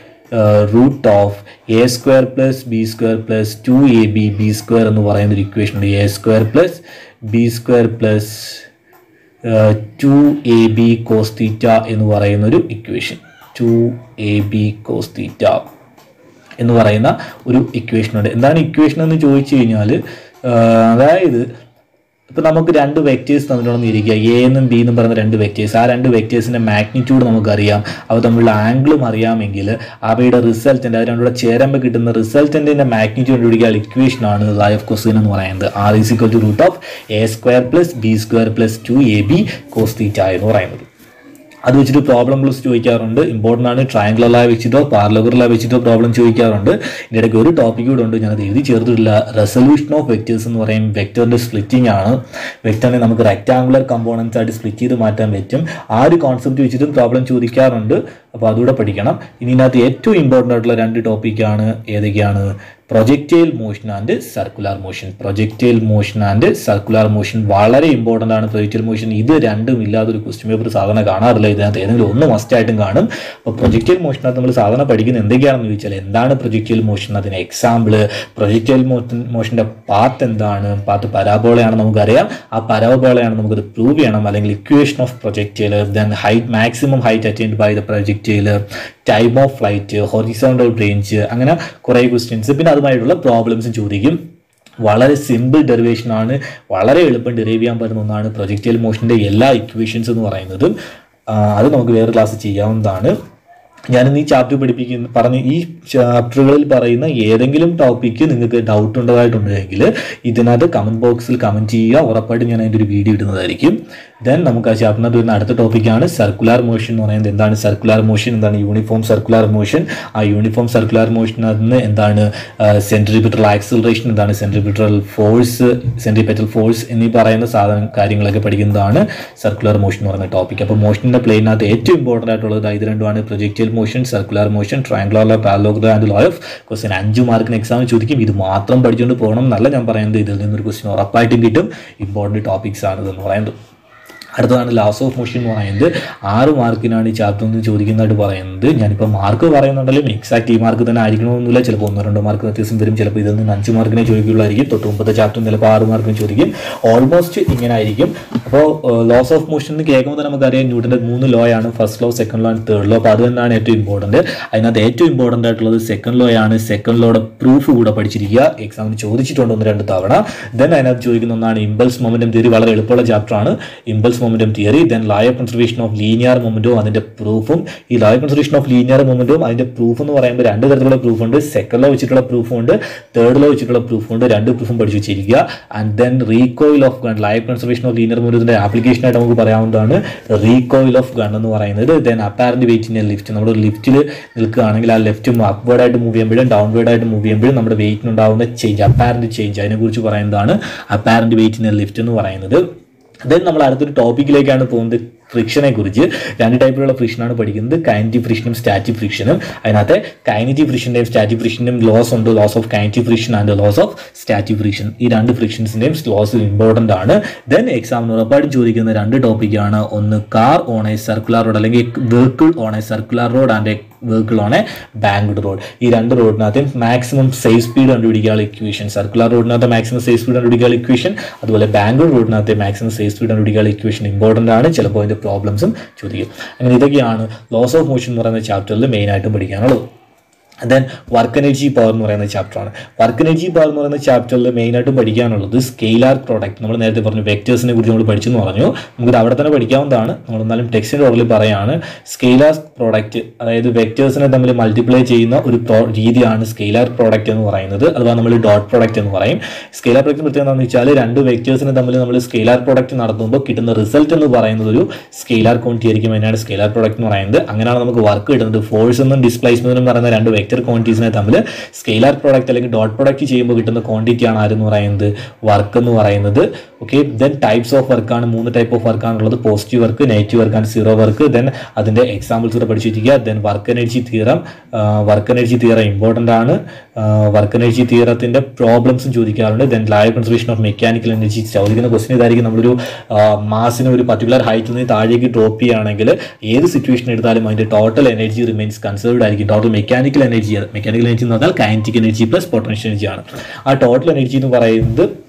root of A square plus B square plus two A B B square എന്ന് പറയുന്ന ഒരു ഇക്വേഷൻ ഉണ്ട് A square plus B square plus two A B cos theta എന്ന് പറയുന്ന ഒരു equation two A B cos theta എന്ന് പറയുന്ന ഒരു ഇക്വേഷൻ ഉണ്ട് എന്താണ് ഇക്വേഷൻ എന്ന് ചോദിച്ചു കഴിഞ്ഞാൽ അതായത് ഇപ്പം നമുക്ക് രണ്ട് വെക്റ്റേഴ്സ് തമ്മിലുണ്ടെന്ന് ഇരിക്കുക എ എന്നും ബി എന്നും പറയുന്ന രണ്ട് വെക്റ്റേഴ്സ് ആ രണ്ട് വെക്റ്റേഴ്സിൻ്റെ മാഗ്നിറ്റ്യൂഡ് നമുക്കറിയാം അവ തമ്മിലുള്ള ആംഗിളും അറിയാമെങ്കിൽ അവയുടെ റിസൾട്ടൻ്റ് അത് രണ്ടുകൂടെ ചേരുമ്പോൾ കിട്ടുന്ന റിസൾട്ടൻറ്റിൻ്റെ മാഗ്നിറ്റ്യൂഡ് കണ്ടുപിടിക്കുക ഇക്വേഷനാണ് ലൈഫ് കൊസിൻ എന്ന് പറയുന്നത് R is equal to root of A square plus B square plus two A B cos theta എന്ന് പറയുന്നത് അത് വെച്ചിട്ട് പ്രോബ്ലംസ് ചോദിക്കാറുണ്ട് ഇമ്പോർട്ടൻ്റ് ആണ് ട്രയാങ്കുലറായി വെച്ചിട്ടോ പാർലഗറിലായി വെച്ചിട്ടോ പ്രോബ്ലം ചോദിക്കാറുണ്ട് ഇതിൻ്റെ ഇടയ്ക്ക് ഒരു ടോപ്പിക് കൂടെ ഉണ്ട് ഞാനത് എഴുതി ചേർത്തിട്ടില്ല റെസൊല്യൂഷൻ ഓഫ് വെക്റ്റേഴ്സ് എന്ന് പറയും വെക്ടറിൻ്റെ സ്പ്ലിറ്റിംഗ് ആണ് വെക്ടറിനെ നമുക്ക് റെക്ടാങ്കുലർ കമ്പോണൻസ് ആയിട്ട് സ്പ്ലിറ്റ് ചെയ്ത് മാറ്റാൻ പറ്റും ആ ഒരു കോൺസെപ്റ്റ് വെച്ചിട്ടും പ്രോബ്ലം ചോദിക്കാറുണ്ട് അപ്പോൾ അതുകൂടെ പഠിക്കണം ഇനി ഇതിനകത്ത് ഏറ്റവും ഇമ്പോർട്ടൻ്റ് ആയിട്ടുള്ള രണ്ട് ടോപ്പിക്കാണ് ഏതൊക്കെയാണ് projectile motion and circular motion projectile motion and circular motion വളരെ ഇമ്പോർട്ടൻ്റ് ആണ് പ്രൊജക്റ്റൈൽ മോഷൻ ഇത് രണ്ടും ഇല്ലാതൊരു ക്വസ്റ്റ്യൻ പേപ്പർ സാധാരണ കാണാറില്ല ഇതിനകത്ത് ഏതെങ്കിലും ഒന്ന് മസ്റ്റായിട്ടും കാണും അപ്പോൾ പ്രൊജക്റ്റൈൽ മോഷനകത്ത് നമ്മൾ സാധാരണ പഠിക്കുന്നത് എന്തൊക്കെയാണെന്ന് ചോദിച്ചാൽ എന്താണ് പ്രൊജക്റ്റൈൽ മോഷൻ അതിന് എക്സാമ്പിൾ പ്രൊജക്റ്റൈൽ മോഷൻ മോഷൻ്റെ പാത്ത് എന്താണ് പാത്ത് പരാബോളയാണ് നമുക്കറിയാം ആ പരാബോളയാണ് നമുക്കത് പ്രൂവ് ചെയ്യണം അല്ലെങ്കിൽ equation of projectile then height maximum height attained by the projectile time of flight horizontal range അങ്ങനെ കുറേ ക്വസ്റ്റ്യൻസ് പിന്നെ അതുമായിട്ടുള്ള പ്രോബ്ലംസും ചോദിക്കും വളരെ സിമ്പിൾ ഡെറിവേഷൻ ആണ് വളരെ എളുപ്പം ഡെറൈവ് ചെയ്യാൻ പറ്റുന്ന ഒന്നാണ് പ്രൊജക്റ്റൈൽ മോഷൻ്റെ എല്ലാ ഇക്വേഷൻസ് എന്ന് പറയുന്നത് അത് നമുക്ക് വേറെ ക്ലാസ് ചെയ്യാവുന്നതാണ് ഞാനിന്ന് ഈ ചാപ്റ്റർ പഠിപ്പിക്കുന്ന പറഞ്ഞ ഈ ചാപ്റ്ററുകളിൽ പറയുന്ന ഏതെങ്കിലും ടോപ്പിക്ക് നിങ്ങൾക്ക് ഡൗട്ട് ഉള്ളതായിട്ടുണ്ടെങ്കിൽ ഇതിനകത്ത് കമൻറ്റ് ബോക്സിൽ കമൻറ്റ് ചെയ്യുക ഉറപ്പായിട്ടും ഞാൻ അതിൻ്റെ ഒരു വീഡിയോ ഇടുന്നതായിരിക്കും ദെൻ നമുക്ക് ആ ചാപ്റ്ററിനകത്ത് വരുന്ന അടുത്ത ടോപ്പിക്കാണ് സർക്കുലർ മോഷൻ എന്ന് പറയുന്നത് എന്താണ് സർക്കുലർ മോഷൻ എന്താണ് യൂണിഫോം സർക്കുലർ മോഷൻ ആ യൂണിഫോം സർക്കുലർ മോഷനകത്ത് എന്താണ് സെൻട്രിപിറ്റൽ ആക്സിലറേഷൻ എന്താണ് സെൻട്രിപിറ്റൽ ഫോഴ്സ് സെൻട്രിപെറ്റൽ ഫോഴ്സ് എന്നീ പറയുന്ന സാധനം കാര്യങ്ങളൊക്കെ പഠിക്കുന്നതാണ് സർക്കുലർ മോഷൻ എന്ന് പറയുന്ന ടോപ്പിക് അപ്പോൾ മോഷൻ്റെ പ്ലെയിനകത്ത് ഏറ്റവും ഇമ്പോർട്ടൻ്റ് ആയിട്ടുള്ളത് ഇത് രണ്ടുമാണ് projectile motion circular motion triangular parallelogram and law of question അഞ്ച് മാർക്കിന് എക്സാം ചോദിക്കും ഇത് മാത്രം പഠിച്ചുകൊണ്ട് പോകണം എന്നല്ല ഞാൻ പറയുന്നത് ഇതിൽ നിന്നൊരു ക്വസ്റ്റ്യൻ ഉറപ്പായിട്ടും കിട്ടും ഇമ്പോർട്ടൻറ്റ് ടോപ്പിക്സ് ആണ് ഇതെന്ന് പറയുന്നത് അടുത്തതാണ് ലാസ് ഓഫ് മോഷൻ എന്ന് പറയുന്നത് ആറ് മാർക്കിനാണ് ഈ ചാപ്റ്റർ നിന്ന് ചോദിക്കുന്നതായിട്ട് പറയുന്നത് ഞാനിപ്പോൾ മാർക്ക് പറയുന്നുണ്ടെങ്കിലും എക്സാക്ട് ഈ മാർക്ക് തന്നെ ആയിരിക്കണമെന്നില്ല ചിലപ്പോൾ ഒന്നോ രണ്ടോ മാർക്ക് വ്യത്യാസം വരും ചിലപ്പോൾ ഇതിൽ നിന്ന് അഞ്ച് മാർക്കിനെ ചോദിക്കുകയുള്ളായിരിക്കും തൊട്ട് മുമ്പത്തെ ചാപ്റ്റർ ചിലപ്പോൾ ആറ് മാർക്കിന് ചോദിക്കും ഓൾമോസ്റ്റ് ഇങ്ങനെ ആയിരിക്കും അപ്പോൾ ലോസ് ഓഫ് മോഷൻ എന്ന് കേൾക്കുമ്പോൾ തന്നെ നമുക്കറിയാം ന്യൂട്ടൻ്റെ മൂന്ന് ലോ ആണ് first law second law and third law അപ്പോൾ അത് തന്നെയാണ് ഏറ്റവും ഇമ്പോർട്ടൻറ്റ് അതിനകത്ത് ഏറ്റവും ഇമ്പോർട്ടൻ്റ് ആയിട്ടുള്ളത് സെക്കൻഡ് ലോ ആണ് സെക്കൻഡ് ലോയുടെ പ്രൂഫ് കൂടെ പഠിച്ചിരിക്കുക എക്സാമിന് ചോദിച്ചിട്ടുണ്ട് ഒന്ന് രണ്ട് തവണ ദെൻ അതിനകത്ത് ചോദിക്കുന്ന ഒന്നാണ് ഇമ്പൾസ് മൊമെൻറ്റം തിയറി വളരെ എളുപ്പമുള്ള ചാപ്റ്ററാണ് impulse momentum theory then law of conservation of linear momentum അതിൻ്റെ പ്രൂഫും ഈ law of conservation of linear momentum അതിൻ്റെ പ്രൂഫ് എന്ന് പറയുമ്പോൾ രണ്ട് തരത്തിലുള്ള പ്രൂഫ് ഉണ്ട് സെക്കൻഡ് ലോ വെച്ചിട്ടുള്ള പ്രൂഫും ഉണ്ട് തേർഡ് ലോ വെച്ചിട്ടുള്ള പ്രൂഫും ഉണ്ട് രണ്ട് പ്രൂഫും പഠിച്ചു വെച്ചിരിക്കുക and then recoil of gun law of conservation of linear മൊമെൻറ്റിൻ്റെ ആപ്ലിക്കേഷനായിട്ട് നമുക്ക് പറയാവുന്നതാണ് റീകോയിൽ ഓഫ് ഗൺ എന്ന് പറയുന്നത് ദെൻ അപ്പാരന്റ് വെയിറ്റിൻ്റെ ലിഫ്റ്റ് നമ്മൾ ലിഫ്റ്റിൽ നിൽക്കുകയാണെങ്കിൽ ആ ലെഫ്റ്റ് അപ്വേർഡ് ആയിട്ട് മൂവ് ചെയ്യുമ്പോഴും ഡൗൺവേർഡ് ആയിട്ട് മൂവ് ചെയ്യുമ്പോഴും നമ്മുടെ വെയിറ്റിനുണ്ടാകുന്ന ചേഞ്ച് അപ്പാരന്റ് ചേഞ്ച് അതിനെക്കുറിച്ച് പറയുന്നതാണ് അപ്പാരന്റ് വെയിറ്റിൻ്റെ ലിഫ്റ്റ് എന്ന് പറയുന്നത് ദെൻ നമ്മൾ അടുത്തൊരു ടോപ്പിക്കിലേക്കാണ് പോകുന്നത് ഫ്രിക്ഷനെ കുറിച്ച് രണ്ട് ടൈപ്പിലുള്ള ഫ്രിക്ഷനാണ് പഠിക്കുന്നത് കൈനറ്റി ഫ്രിക്ഷനും സ്റ്റാറ്റിക് ഫ്രിക്ഷനും അതിനകത്ത് കൈനറ്റി ഫ്രിക്ഷൻ്റെയും സ്റ്റാറ്റിക് ഫ്രിക്ഷൻ്റെയും ലോസ് ഉണ്ട് laws of kinetic friction and laws of static friction ഈ രണ്ട് ഫ്രിക്ഷൻസിൻ്റെയും ലോസ് ഇമ്പോർട്ടൻ്റ് ആണ് ദെൻ എക്സാമിന് ഉറപ്പായിട്ടും ചോദിക്കുന്ന രണ്ട് ടോപ്പിക്കാണ് ഒന്ന് car on a circular road അല്ലെങ്കിൽ vehicle on a circular road and a vehicle on a banked road ഈ രണ്ട് റോഡിനകത്ത് മാക്സിമം സേഫ് സ്പീഡ് കണ്ടുപിടിക്കാനുള്ള ഇക്വേഷൻ സർക്കുലർ റോഡിനകത്ത് മാക്സിമം സേഫ് സ്പീഡ് കണ്ടുപിടിക്കാനുള്ള ഇക്വേഷൻ അതുപോലെ ബാംഗ്ലൂർ റോഡിനകത്ത് മാക്സിമം സേഫ് സ്പീഡ് കണ്ടുപിടിക്കാനുള്ള ഇക്വേഷൻ ഇമ്പോർട്ടൻ്റ് ആണ് ചിലപ്പോൾ അതിൻ്റെ പ്രോബ്ലംസും ചോദിക്കും അങ്ങനെ ഇതൊക്കെയാണ് ലോസ് ഓഫ് മോഷൻ എന്ന് പറയുന്ന ചാപ്റ്ററിൽ മെയിനായിട്ടും പഠിക്കാനുള്ളത് ദെൻ വർക്ക് എനർജി പവർ എന്ന് പറയുന്ന ചാപ്റ്ററാണ് വർക്ക് എനർജി പവർ എന്ന് പറയുന്ന ചാപ്റ്ററിൽ മെയിനായിട്ടും പഠിക്കാനുള്ളത് സ്കെയിലാർ പ്രോഡക്റ്റ് നമ്മൾ നേരത്തെ പറഞ്ഞു വെക്ടേഴ്സിനെ കുറിച്ച് നമ്മൾ പഠിച്ചെന്ന് പറഞ്ഞു നമുക്കിത് അവിടെ തന്നെ പഠിക്കാവുന്നതാണ് നമ്മൾ എന്നാലും ടെക്സ്റ്റിൻ്റെ ഓർഡറിൽ പറയാണ് സ്കെയിലാർ പ്രോഡക്റ്റ് അതായത് വെക്ടേഴ്സിനെ തമ്മിൽ മൾട്ടിപ്ലൈ ചെയ്യുന്ന ഒരു പ്രോ രീതിയാണ് സ്കെയിലാർ പ്രോഡക്റ്റ് എന്ന് പറയുന്നത് അഥവാ നമ്മൾ ഡോട്ട് പ്രോഡക്റ്റ് എന്ന് പറയും സ്കെയിലാർ പ്രോഡക്റ്റ് പ്രത്യേകത എന്താണെന്ന് വെച്ചാൽ രണ്ട് വെക്ടേഴ്സിനെ തമ്മിൽ നമ്മൾ സ്കെയിലാർ പ്രോഡക്റ്റ് നടത്തുമ്പോൾ കിട്ടുന്ന റിസൾട്ട് എന്ന് പറയുന്നത് ഒരു സ്കെയിലാർ ക്വാണ്ടിറ്റി ആയിരിക്കും അതിനാണ് സ്കെയിലാർ പ്രോഡക്റ്റ് എന്ന് പറയുന്നത് അങ്ങനെയാണ് നമുക്ക് വർക്ക് കിട്ടുന്നത് ഫോഴ്സ് എന്നും ഡിസ്പ്ലേസ്മെന്റ് എന്ന് പറയുന്ന രണ്ട് വെക്ടർ ക്വാണ്ടിറ്റീസിനെ തമ്മിൽ സ്കെയിലാർ പ്രോഡക്റ്റ് അല്ലെങ്കിൽ ഡോട്ട് പ്രോഡക്റ്റ് ചെയ്യുമ്പോൾ കിട്ടുന്ന ക്വാണ്ടിറ്റി ആണ് ആരെന്ന് പറയുന്നത് വർക്ക് എന്ന് പറയുന്നത് ഓക്കെ ദെൻ ടൈപ്സ് ഓഫ് വർക്കാണ് മൂന്ന് ടൈപ്പ് ഓഫ് വർക്കാണുള്ളത് positive work negative work and zero work then അതിൻ്റെ എക്സാമ്പിൾസ് കൂടെ പഠിച്ചിരിക്കുക then work energy theorem work energy theorem important ആണ് വർക്ക് എനർജി തീറത്തിൻ്റെ പ്രോബ്ലംസും ചോദിക്കാറുണ്ട് then law of conservation of mechanical energy ചോദിക്കുന്ന ക്വസ്റ്റൻ ഇതായിരിക്കും നമ്മളൊരു മാസിന് ഒരു പർട്ടിക്കുലർ ഹൈറ്റിൽ നിന്ന് താഴേക്ക് ഡ്രോപ്പ് ചെയ്യുകയാണെങ്കിൽ ഏത് സിറ്റുവേഷൻ എടുത്താലും അതിൻ്റെ ടോട്ടൽ എനർജി റിമെയിൻസ് കൺസേർവ്ഡ് ആയിരിക്കും total mechanical energy mechanical energy എന്ന് പറഞ്ഞാൽ kinetic energy plus potential energy ആണ് ആ ടോട്ടൽ എനർജി എന്ന് പറയുന്നത്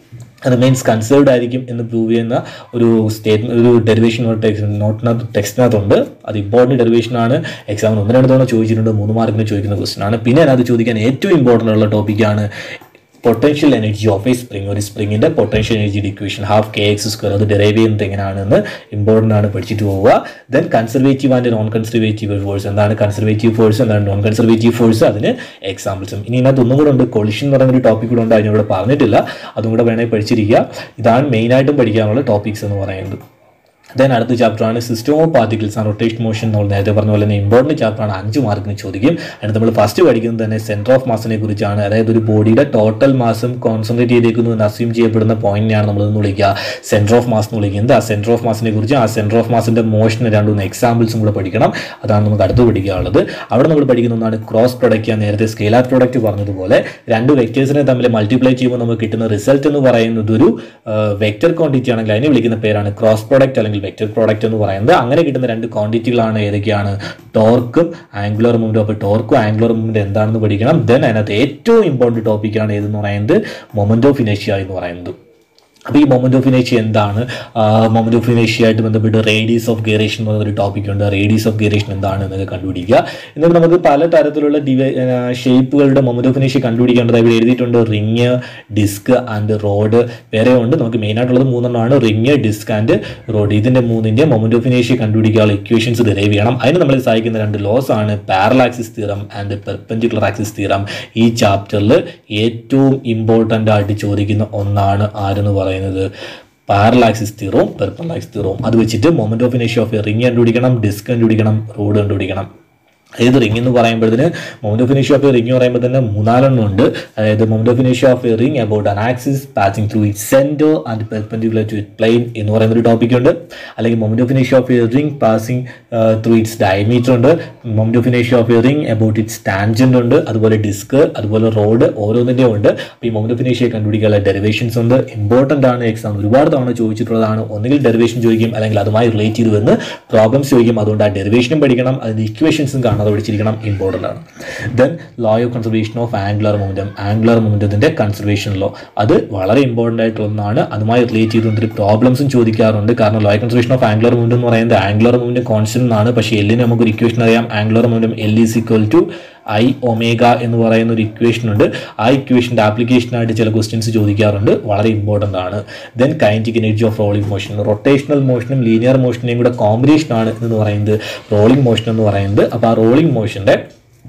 റിമെയിൻസ് കൺസേർവ്ഡ് ആയിരിക്കും എന്ന് പ്രൂവ് ചെയ്യുന്ന ഒരു സ്റ്റേറ്റ്മെന്റ് ഒരു ഡെറിവേഷൻ നോട്ടിനകത്ത് ടെക്സ്റ്റിനകത്തുണ്ട് അത് ഇമ്പോർട്ടൻറ്റ് ഡെറിവേഷൻ ആണ് എക്സാമിന് ഒന്ന് രണ്ട് തവണ ചോദിച്ചിട്ടുണ്ട് മൂന്ന് മാർക്കിന് ചോദിക്കുന്ന ക്വസ്റ്റൻ ആണ് പിന്നെ അതിനകത്ത് ചോദിക്കാൻ ഏറ്റവും ഇമ്പോർട്ടൻ്റ് ഉള്ള ടോപ്പിക്കാണ് potential energy of a spring ഒരു സ്പ്രിങ്ങിന്റെ പൊട്ടൻഷ്യൽ എനർജിയുടെ equation half K X square അത് ഡെറൈവ് ചെയ്യുന്നത് എങ്ങനെയാണെന്ന് ഇമ്പോർട്ടൻ്റ് ആണ് പഠിച്ചിട്ട് പോവുക then conservative and non conservative force എന്താണ് കൺസർവേറ്റീവ് ഫോഴ്സ് എന്താണ് നോൺ കൺസർവേറ്റീവ് ഫോഴ്സ് അതിന് എക്സാമ്പിൾസും ഇനി ഇതിനകത്ത് ഒന്നും കൂടെ ഉണ്ട് കൊളിഷൻ എന്ന് പറയുന്ന ഒരു ടോപ്പിക് കൂടെ ഉണ്ട് അതിനോട് പറഞ്ഞിട്ടില്ല അതും കൂടെ വേണമെങ്കിൽ പഠിച്ചിരിക്കുക ഇതാണ് മെയിനായിട്ടും പഠിക്കാനുള്ള ടോപ്പിക്സ് എന്ന് പറയുന്നത് ദെൻ അടുത്ത ചാപ്റ്ററാണ് system of particles and rotation motion നമ്മൾ നേരത്തെ പറഞ്ഞ പോലെ തന്നെ ഇമ്പോർട്ടൻറ്റ് ചാപ്റ്ററാണ് അഞ്ച് മാർക്കിന് ചോദിക്കും അതിന് നമ്മൾ ഫസ്റ്റ് പഠിക്കുന്നത് തന്നെ സെൻറ്റർ ഓഫ് മാസിനെ കുറിച്ചാണ് അതായത് ഒരു ബോഡിയുടെ ടോട്ടൽ മാസും കോൺസെൻട്രേറ്റ് ചെയ്തേക്കുന്നു എന്ന് അസ്യൂം ചെയ്യപ്പെടുന്ന പോയിന്റിനെയാണ് നമ്മൾ ഇന്ന് വിളിക്കുക സെൻറ്റർ ഓഫ് മാസ് എന്ന് വിളിക്കുന്നത് ആ സെൻറ്റർ ഓഫ് മാസിനെ കുറിച്ച് ആ സെൻറ്റർ ഓഫ് മാസിൻ്റെ മോഷന് രണ്ടുമൂന്ന് എക്സാമ്പിൾസും കൂടെ പഠിക്കണം അതാണ് നമുക്ക് അടുത്ത് പഠിക്കാനുള്ളത് അവിടെ നമ്മൾ പഠിക്കുന്ന ഒന്നാണ് ക്രോസ് പ്രൊഡക്റ്റ് ഞാൻ നേരത്തെ സ്കെയിലാർ പ്രൊഡക്റ്റ് പറഞ്ഞതുപോലെ രണ്ട് വെക്ടേഴ്സിനെ തമ്മിൽ മൾട്ടിപ്ലൈ ചെയ്യുമ്പോൾ നമുക്ക് കിട്ടുന്ന റിസൾട്ട് എന്ന് പറയുന്നത് ഒരു വെക്ടർ ക്വാണ്ടിറ്റി ആണെങ്കിൽ അതിനെ വിളിക്കുന്ന പേരാണ് ക്രോസ് പ്രൊഡക്റ്റ് അല്ലെങ്കിൽ വെക്ടർ പ്രോഡക്റ്റ് എന്ന് പറയുന്നത് അങ്ങനെ കിട്ടുന്ന രണ്ട് ക്വാണ്ടിറ്റികളാണ് ഏതൊക്കെയാണ് ടോർക്കും ആംഗുലർ മൂവ്മെന്റും അപ്പോൾ ടോർക്കും ആംഗുലർ മൂവ്മെന്റ് എന്താണെന്ന് പഠിക്കണം ദെൻ അതിനകത്ത് ഏറ്റവും ഇമ്പോർട്ടൻറ്റ് ടോപ്പിക്കാണ് ഏതെന്ന് പറയുന്നത് മൊമെന്റ് ഓഫ് ഇനേഷ്യ എന്ന് പറയുന്നത് അപ്പോൾ ഈ മൊമെന്റ് ഓഫ് ഇനേഷ്യ എന്താണ് മൊമെന്റ് ഓഫ് ഇനേഷ്യ ആയിട്ട് ബന്ധപ്പെട്ട് റേഡിയസ് ഓഫ് ഗേറേഷൻ എന്ന് പറയുന്ന ഒരു ടോപ്പിക് ഉണ്ട് റേഡിയസ് ഓഫ് ഗേറേഷൻ എന്താണ് എന്നൊക്കെ കണ്ടുപിടിക്കുക എന്നിട്ട് നമുക്ക് പല തരത്തിലുള്ള ഡിവൈ ഷേപ്പുകളുടെ മൊമെന്റ് ഓഫ് ഇനേഷ്യ കണ്ടുപിടിക്കേണ്ടത് ഇവിടെ എഴുതിയിട്ടുണ്ട് റിങ് ഡിസ്ക് ആൻഡ് റോഡ് വേറെ ഉണ്ട് നമുക്ക് മെയിൻ ആയിട്ടുള്ളത് മൂന്നെണ്ണമാണ് റിങ് ഡിസ്ക് ആൻഡ് റോഡ് ഇതിന്റെ മൂന്നിന്റെ മൊമെന്റ് ഓഫ് ഇനേഷ്യ കണ്ടുപിടിക്കാനുള്ള ഇക്വേഷൻസ് ഡെറൈവ് ചെയ്യണം അതിന് നമ്മളെ സഹായിക്കുന്ന രണ്ട് ലോസ് ആണ് parallel axis theorem and perpendicular axis theorem ഈ ചാപ്റ്ററിൽ ഏറ്റവും ഇമ്പോർട്ടൻ്റ് ആയിട്ട് ചോദിക്കുന്ന ഒന്നാണ് ആരെന്ന് പറയുന്നത് പാരലാക്സിസ് തീറവും പെർപ്പൻലാക്സിസ് തീറവും അത് വെച്ചിട്ട് മൊമെന്റ് ഓഫ് ഇനേഷ്യ ഓഫ് റിങ് കണ്ടുപിടിക്കണം ഡിസ്ക് കണ്ടുപിടിക്കണം റോഡ് കണ്ടുപിടിക്കണം അതായത് റിംഗ് എന്ന് പറയുമ്പോഴത്തേന് മൗണ്ട് ഓഫ് ഇനേഷ്യ ഓഫ് എ റിംഗ് പറയുമ്പോൾ തന്നെ മൂന്നാലെണ്ണം ഉണ്ട് അതായത് മൗണ്ട് ഓഫ് ഇനേഷ്യ of a ring about an axis passing through it centre and perpendicular to it plane എന്ന് പറയുന്ന ഒരു ടോപ്പിക് ഉണ്ട് അല്ലെങ്കിൽ മൗണ്ട് ഓഫ് ഇനേഷ്യ of a ring passing through its diameter ഉണ്ട് മൗണ്ട് ഓഫ് ഇനേഷ്യ of a ring about its tangent ഉണ്ട് അതുപോലെ ഡിസ്ക് അതുപോലെ റോഡ് ഓരോന്നിൻ്റെയും ഉണ്ട് അപ്പോൾ ഈ മൗണ്ട് ഓഫ് ഇനേഷ്യ കണ്ടുപിടിക്കാനുള്ള ഡെറിവേഷൻസ് ഉണ്ട് ഇമ്പോർട്ടൻ്റ് ആണ് എക്സാം ഒരുപാട് തവണ ചോദിച്ചിട്ടുള്ളതാണ് ഒന്നുകിൽ ഡെറിവേഷൻ ചോദിക്കും അല്ലെങ്കിൽ അതുമായി റിലേറ്റ് ചെയ്ത് വന്ന് പ്രോബ്ലംസ് ചോദിക്കും അതുകൊണ്ട് ആ ഡെറിവേഷനും പഠിക്കണം അതിൻ്റെ ഇക്വേഷൻസും കാണാതെ പഠിച്ചിരിക്കണം ഇമ്പോർട്ടൻ്റ് ആണ് then law of conservation of angular momentum angular മൊമെൻറ്റത്തിൻ്റെ കൺസർവേഷൻ ലോ അത് വളരെ ഇമ്പോർട്ടൻ്റ് ആയിട്ടുള്ള ഒന്നാണ് അതുമായി റിലേറ്റ് ചെയ്തുകൊണ്ട് പ്രോബ്ലംസും ചോദിക്കാറുണ്ട് കാരണം law conservation of angular momentum എന്ന് പറയുന്നത് ആംഗുലർ മൊമെൻറ്റ് കോൺസ്റ്റന്റ് ആണ് പക്ഷേ എല്ലിന് നമുക്കൊരു ഇക്വേഷൻ അറിയാം angular momentum L is equal to I omega എന്ന് പറയുന്ന ഒരു ഇക്വേഷൻ ഉണ്ട് ആ ഇക്വേഷൻ്റെ ആപ്ലിക്കേഷനായിട്ട് ചില ക്വസ്റ്റ്യൻസ് ചോദിക്കാറുണ്ട് വളരെ ഇമ്പോർട്ടൻ്റ് ആണ് then kinetic energy of rolling motion rotational മോഷനും ലീനിയർ മോഷനെയും കൂടെ കോമ്പിനേഷൻ ആണ് എന്ന് പറയുന്നത് റോളിംഗ് മോഷൻ എന്ന് പറയുന്നത് അപ്പോൾ ആ റോളിംഗ് മോഷൻ്റെ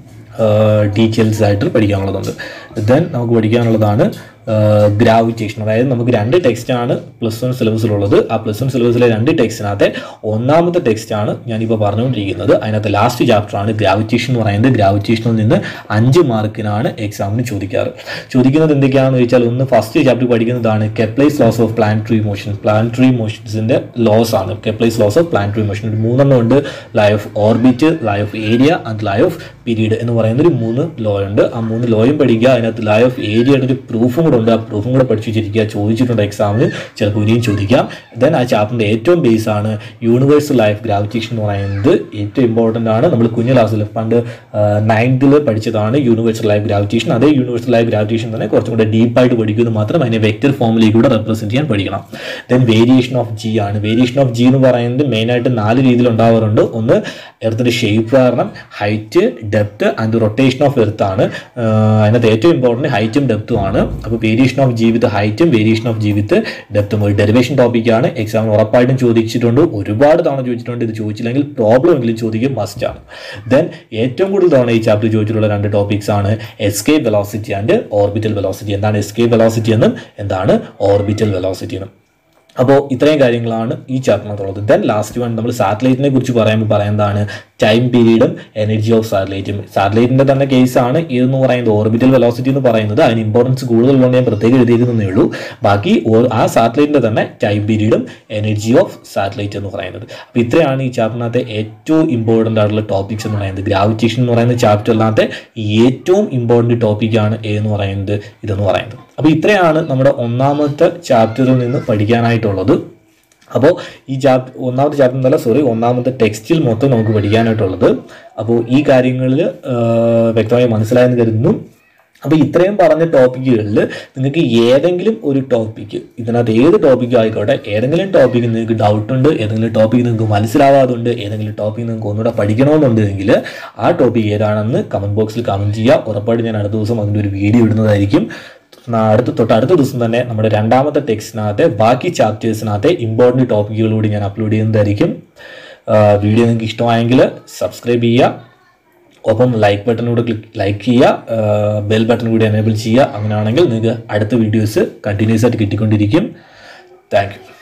ഡീറ്റെയിൽസ് ആയിട്ട് പഠിക്കാനുള്ളതുണ്ട് ദെൻ നമുക്ക് പഠിക്കാനുള്ളതാണ് ഗ്രാവിറ്റേഷൻ അതായത് നമുക്ക് രണ്ട് ടെക്സ്റ്റാണ് പ്ലസ് വൺ സിലബസിലുള്ളത് ആ പ്ലസ് വൺ സിലബസിലെ രണ്ട് ടെക്സ്റ്റിനകത്തെ ഒന്നാമത്തെ ടെക്സ്റ്റാണ് ഞാനിപ്പോൾ പറഞ്ഞുകൊണ്ടിരിക്കുന്നത് അതിനകത്ത് ലാസ്റ്റ് ചാപ്റ്ററാണ് ഗ്രാവിറ്റേഷൻ എന്ന് പറയുന്നത് ഗ്രാവിറ്റേഷനിൽ നിന്ന് അഞ്ച് മാർക്കിനാണ് എക്സാമിന് ചോദിക്കാറ് ചോദിക്കുന്നത് എന്തൊക്കെയാണെന്ന് ചോദിച്ചാൽ ഒന്ന് ഫസ്റ്റ് ചാപ്റ്റർ പഠിക്കുന്നതാണ് Kepler's laws of planetary motion planetary മോഷൻസിൻ്റെ ലോസ് ആണ് Kepler's laws of planetary motion ഒരു മൂന്നെണ്ണം ഉണ്ട് law of orbit law of area and law of period എന്ന് പറയുന്ന ഒരു മൂന്ന് ലോ ഉണ്ട് ആ മൂന്ന് ലോയും പഠിക്കുക അതിനകത്ത് ലൈ ഓഫ് ഏരിയയുടെ ഒരു പ്രൂഫും കൂടെ ഉണ്ട് ആ പ്രൂഫും കൂടെ പഠിച്ചു വെച്ചിരിക്കുക ചോദിച്ചിട്ടുണ്ട് എക്സാമിന് ചിലപ്പോൾ ഇനിയും ചോദിക്കാം ദെൻ ആ ചാപ്റ്ററിൻ്റെ ഏറ്റവും ബേസ് ആണ് യൂണിവേഴ്സൽ ലൈഫ് ഗ്രാവിറ്റേഷൻ എന്ന് പറയുന്നത് ഏറ്റവും ഇമ്പോർട്ടൻ്റ് ആണ് നമ്മൾ കുഞ്ഞു ക്ലാസ്സിൽ പണ്ട് നയൻത്തിൽ പഠിച്ചതാണ് യൂണിവേഴ്സൽ ലൈഫ് ഗ്രാവിറ്റേഷൻ അതേ യൂണിവേഴ്സൽ ലൈഫ് ഗ്രാവിറ്റേഷൻ തന്നെ കുറച്ചും കൂടെ ഡീപ്പായിട്ട് പഠിക്കുന്നത് മാത്രം അതിനെ വെക്ടർ ഫോമിലേക്ക് കൂടെ റെപ്രസെൻറ്റ് ചെയ്യാൻ പഠിക്കണം ദെൻ വേരിയേഷൻ ഓഫ് ജി ആണ് വേരിയേഷൻ ഓഫ് ജി എന്ന് പറയുന്നത് മെയിനായിട്ട് നാല് രീതിയിൽ ഉണ്ടാവാറുണ്ട് ഒന്ന് എർത്തിൻ്റെ ഷേപ്പ് കാരണം height depth and rotation of Earth ആണ് അതിനകത്ത് ഏറ്റവും ഇമ്പോർട്ടൻറ്റ് ഹൈറ്റും ഡെപ്തും ആണ് അപ്പോൾ വേരിയേഷൻ ഓഫ് ജി വിത്ത് ഹൈറ്റും വേരിയേഷൻ ഓഫ് ജി വിത്ത് ഡെപ്തും ഒരു ഡെറിവേഷൻ ടോപ്പിക്കാണ് എക്സാമിന് ഉറപ്പായിട്ടും ചോദിച്ചിട്ടുണ്ട് ഒരുപാട് തവണ ചോദിച്ചിട്ടുണ്ട് ഇത് ചോദിച്ചില്ലെങ്കിൽ പ്രോബ്ലം എങ്കിലും ചോദിക്കും മസ്റ്റ് ആണ് ദെൻ ഏറ്റവും കൂടുതൽ തവണ ഈ ചാപ്റ്റർ ചോദിച്ചിട്ടുള്ള രണ്ട് ടോപ്പിക്സ് ആണ് escape velocity and orbital velocity എന്താണ് എസ്കേപ്പ് വെലോസിറ്റി എന്നും എന്താണ് ഓർബിറ്റൽ വെലോസിറ്റി എന്നും അപ്പോൾ ഇത്രയും കാര്യങ്ങളാണ് ഈ ചാപ്റ്ററിനകത്തുള്ളത് ദെൻ ലാസ്റ്റ് വൺ നമ്മൾ സാറ്റലൈറ്റിനെ കുറിച്ച് പറയുമ്പോൾ പറയുന്നതാണ് ടൈം പീരീഡും എനർജി ഓഫ് സാറ്റലൈറ്റും സാറ്റലൈറ്റിന്റെ തന്നെ കേസാണ് ഇതെന്ന് പറയുന്നത് ഓർബിറ്റൽ വെലോസിറ്റി എന്ന് പറയുന്നത് അതിന് ഇമ്പോർട്ടൻസ് കൂടുതലുള്ളത് ഞാൻ പ്രത്യേകം എഴുതിയിരിക്കുന്നേ ഉള്ളൂ ബാക്കി ഓ- ആ സാറ്റലൈറ്റിന്റെ തന്നെ ടൈം പീരീഡും എനർജി ഓഫ് സാറ്റലൈറ്റ് എന്ന് പറയുന്നത് അപ്പോൾ ഇത്രയാണ് ഈ ചാപ്റ്ററിനകത്തെ ഏറ്റവും ഇമ്പോർട്ടൻ്റ് ആയിട്ടുള്ള ടോപ്പിക്സ് എന്ന് പറയുന്നത് ഗ്രാവിറ്റേഷൻ എന്ന് പറയുന്ന ചാപ്റ്ററിനകത്തെ ഏറ്റവും ഇമ്പോർട്ടൻ്റ് ടോപ്പിക്കാണ് എന്ന് പറയുന്നത് ഇതെന്ന് പറയുന്നത് അപ്പോൾ ഇത്രയാണ് നമ്മുടെ ഒന്നാമത്തെ ചാപ്റ്ററിൽ നിന്ന് പഠിക്കാനായിട്ടുള്ളത് അപ്പോൾ ഈ ചാപ്റ്റർ ഒന്നാമത്തെ ചാപ്റ്റർ എന്നല്ല സോറി ഒന്നാമത്തെ ടെക്സ്റ്റിൽ മൊത്തം നമുക്ക് പഠിക്കാനായിട്ടുള്ളത് അപ്പോൾ ഈ കാര്യങ്ങളിൽ വ്യക്തമായി മനസ്സിലായെന്ന് കരുതുന്നു അപ്പോൾ ഇത്രയും പറഞ്ഞ ടോപ്പിക്കുകളിൽ നിങ്ങൾക്ക് ഏതെങ്കിലും ഒരു ടോപ്പിക്ക് ഇതിനകത്ത് ഏത് ടോപ്പിക്ക് ആയിക്കോട്ടെ ഏതെങ്കിലും ടോപ്പിക്ക് നിങ്ങൾക്ക് ഡൗട്ട് ഉണ്ട് ഏതെങ്കിലും ടോപ്പിക്ക് നിങ്ങൾക്ക് മനസ്സിലാവാതുണ്ട് ഏതെങ്കിലും ടോപ്പിക്ക് നിങ്ങൾക്ക് ഒന്നുകൂടെ പഠിക്കണമെന്നുണ്ടെങ്കിൽ ആ ടോപ്പിക് ഏതാണെന്ന് കമൻറ്റ് ബോക്സിൽ കമൻറ്റ് ചെയ്യുക ഉറപ്പായിട്ട് ഞാൻ അടുത്ത ദിവസം അതിൻ്റെ ഒരു വീഡിയോ ഇടുന്നതായിരിക്കും ന- അടുത്ത തൊട്ട് അടുത്ത ദിവസം തന്നെ നമ്മുടെ രണ്ടാമത്തെ ടെക്സ്റ്റിനകത്തെ ബാക്കി ചാപ്റ്റേഴ്സിനകത്തെ ഇമ്പോർട്ടൻറ്റ് ടോപ്പിക്കുകൾ കൂടി ഞാൻ അപ്ലോഡ് ചെയ്യുന്നതായിരിക്കും വീഡിയോ നിങ്ങൾക്ക് ഇഷ്ടമായെങ്കിൽ സബ്സ്ക്രൈബ് ചെയ്യുക ഒപ്പം ലൈക്ക് ബട്ടൺ കൂടെ ക്ലിക്ക് ലൈക്ക് ചെയ്യുക ബെൽ ബട്ടൺ കൂടി എനേബിൾ ചെയ്യുക അങ്ങനെയാണെങ്കിൽ നിങ്ങൾക്ക് അടുത്ത വീഡിയോസ് കണ്ടിന്യൂസ് ആയിട്ട് കിട്ടിക്കൊണ്ടിരിക്കും താങ്ക് യു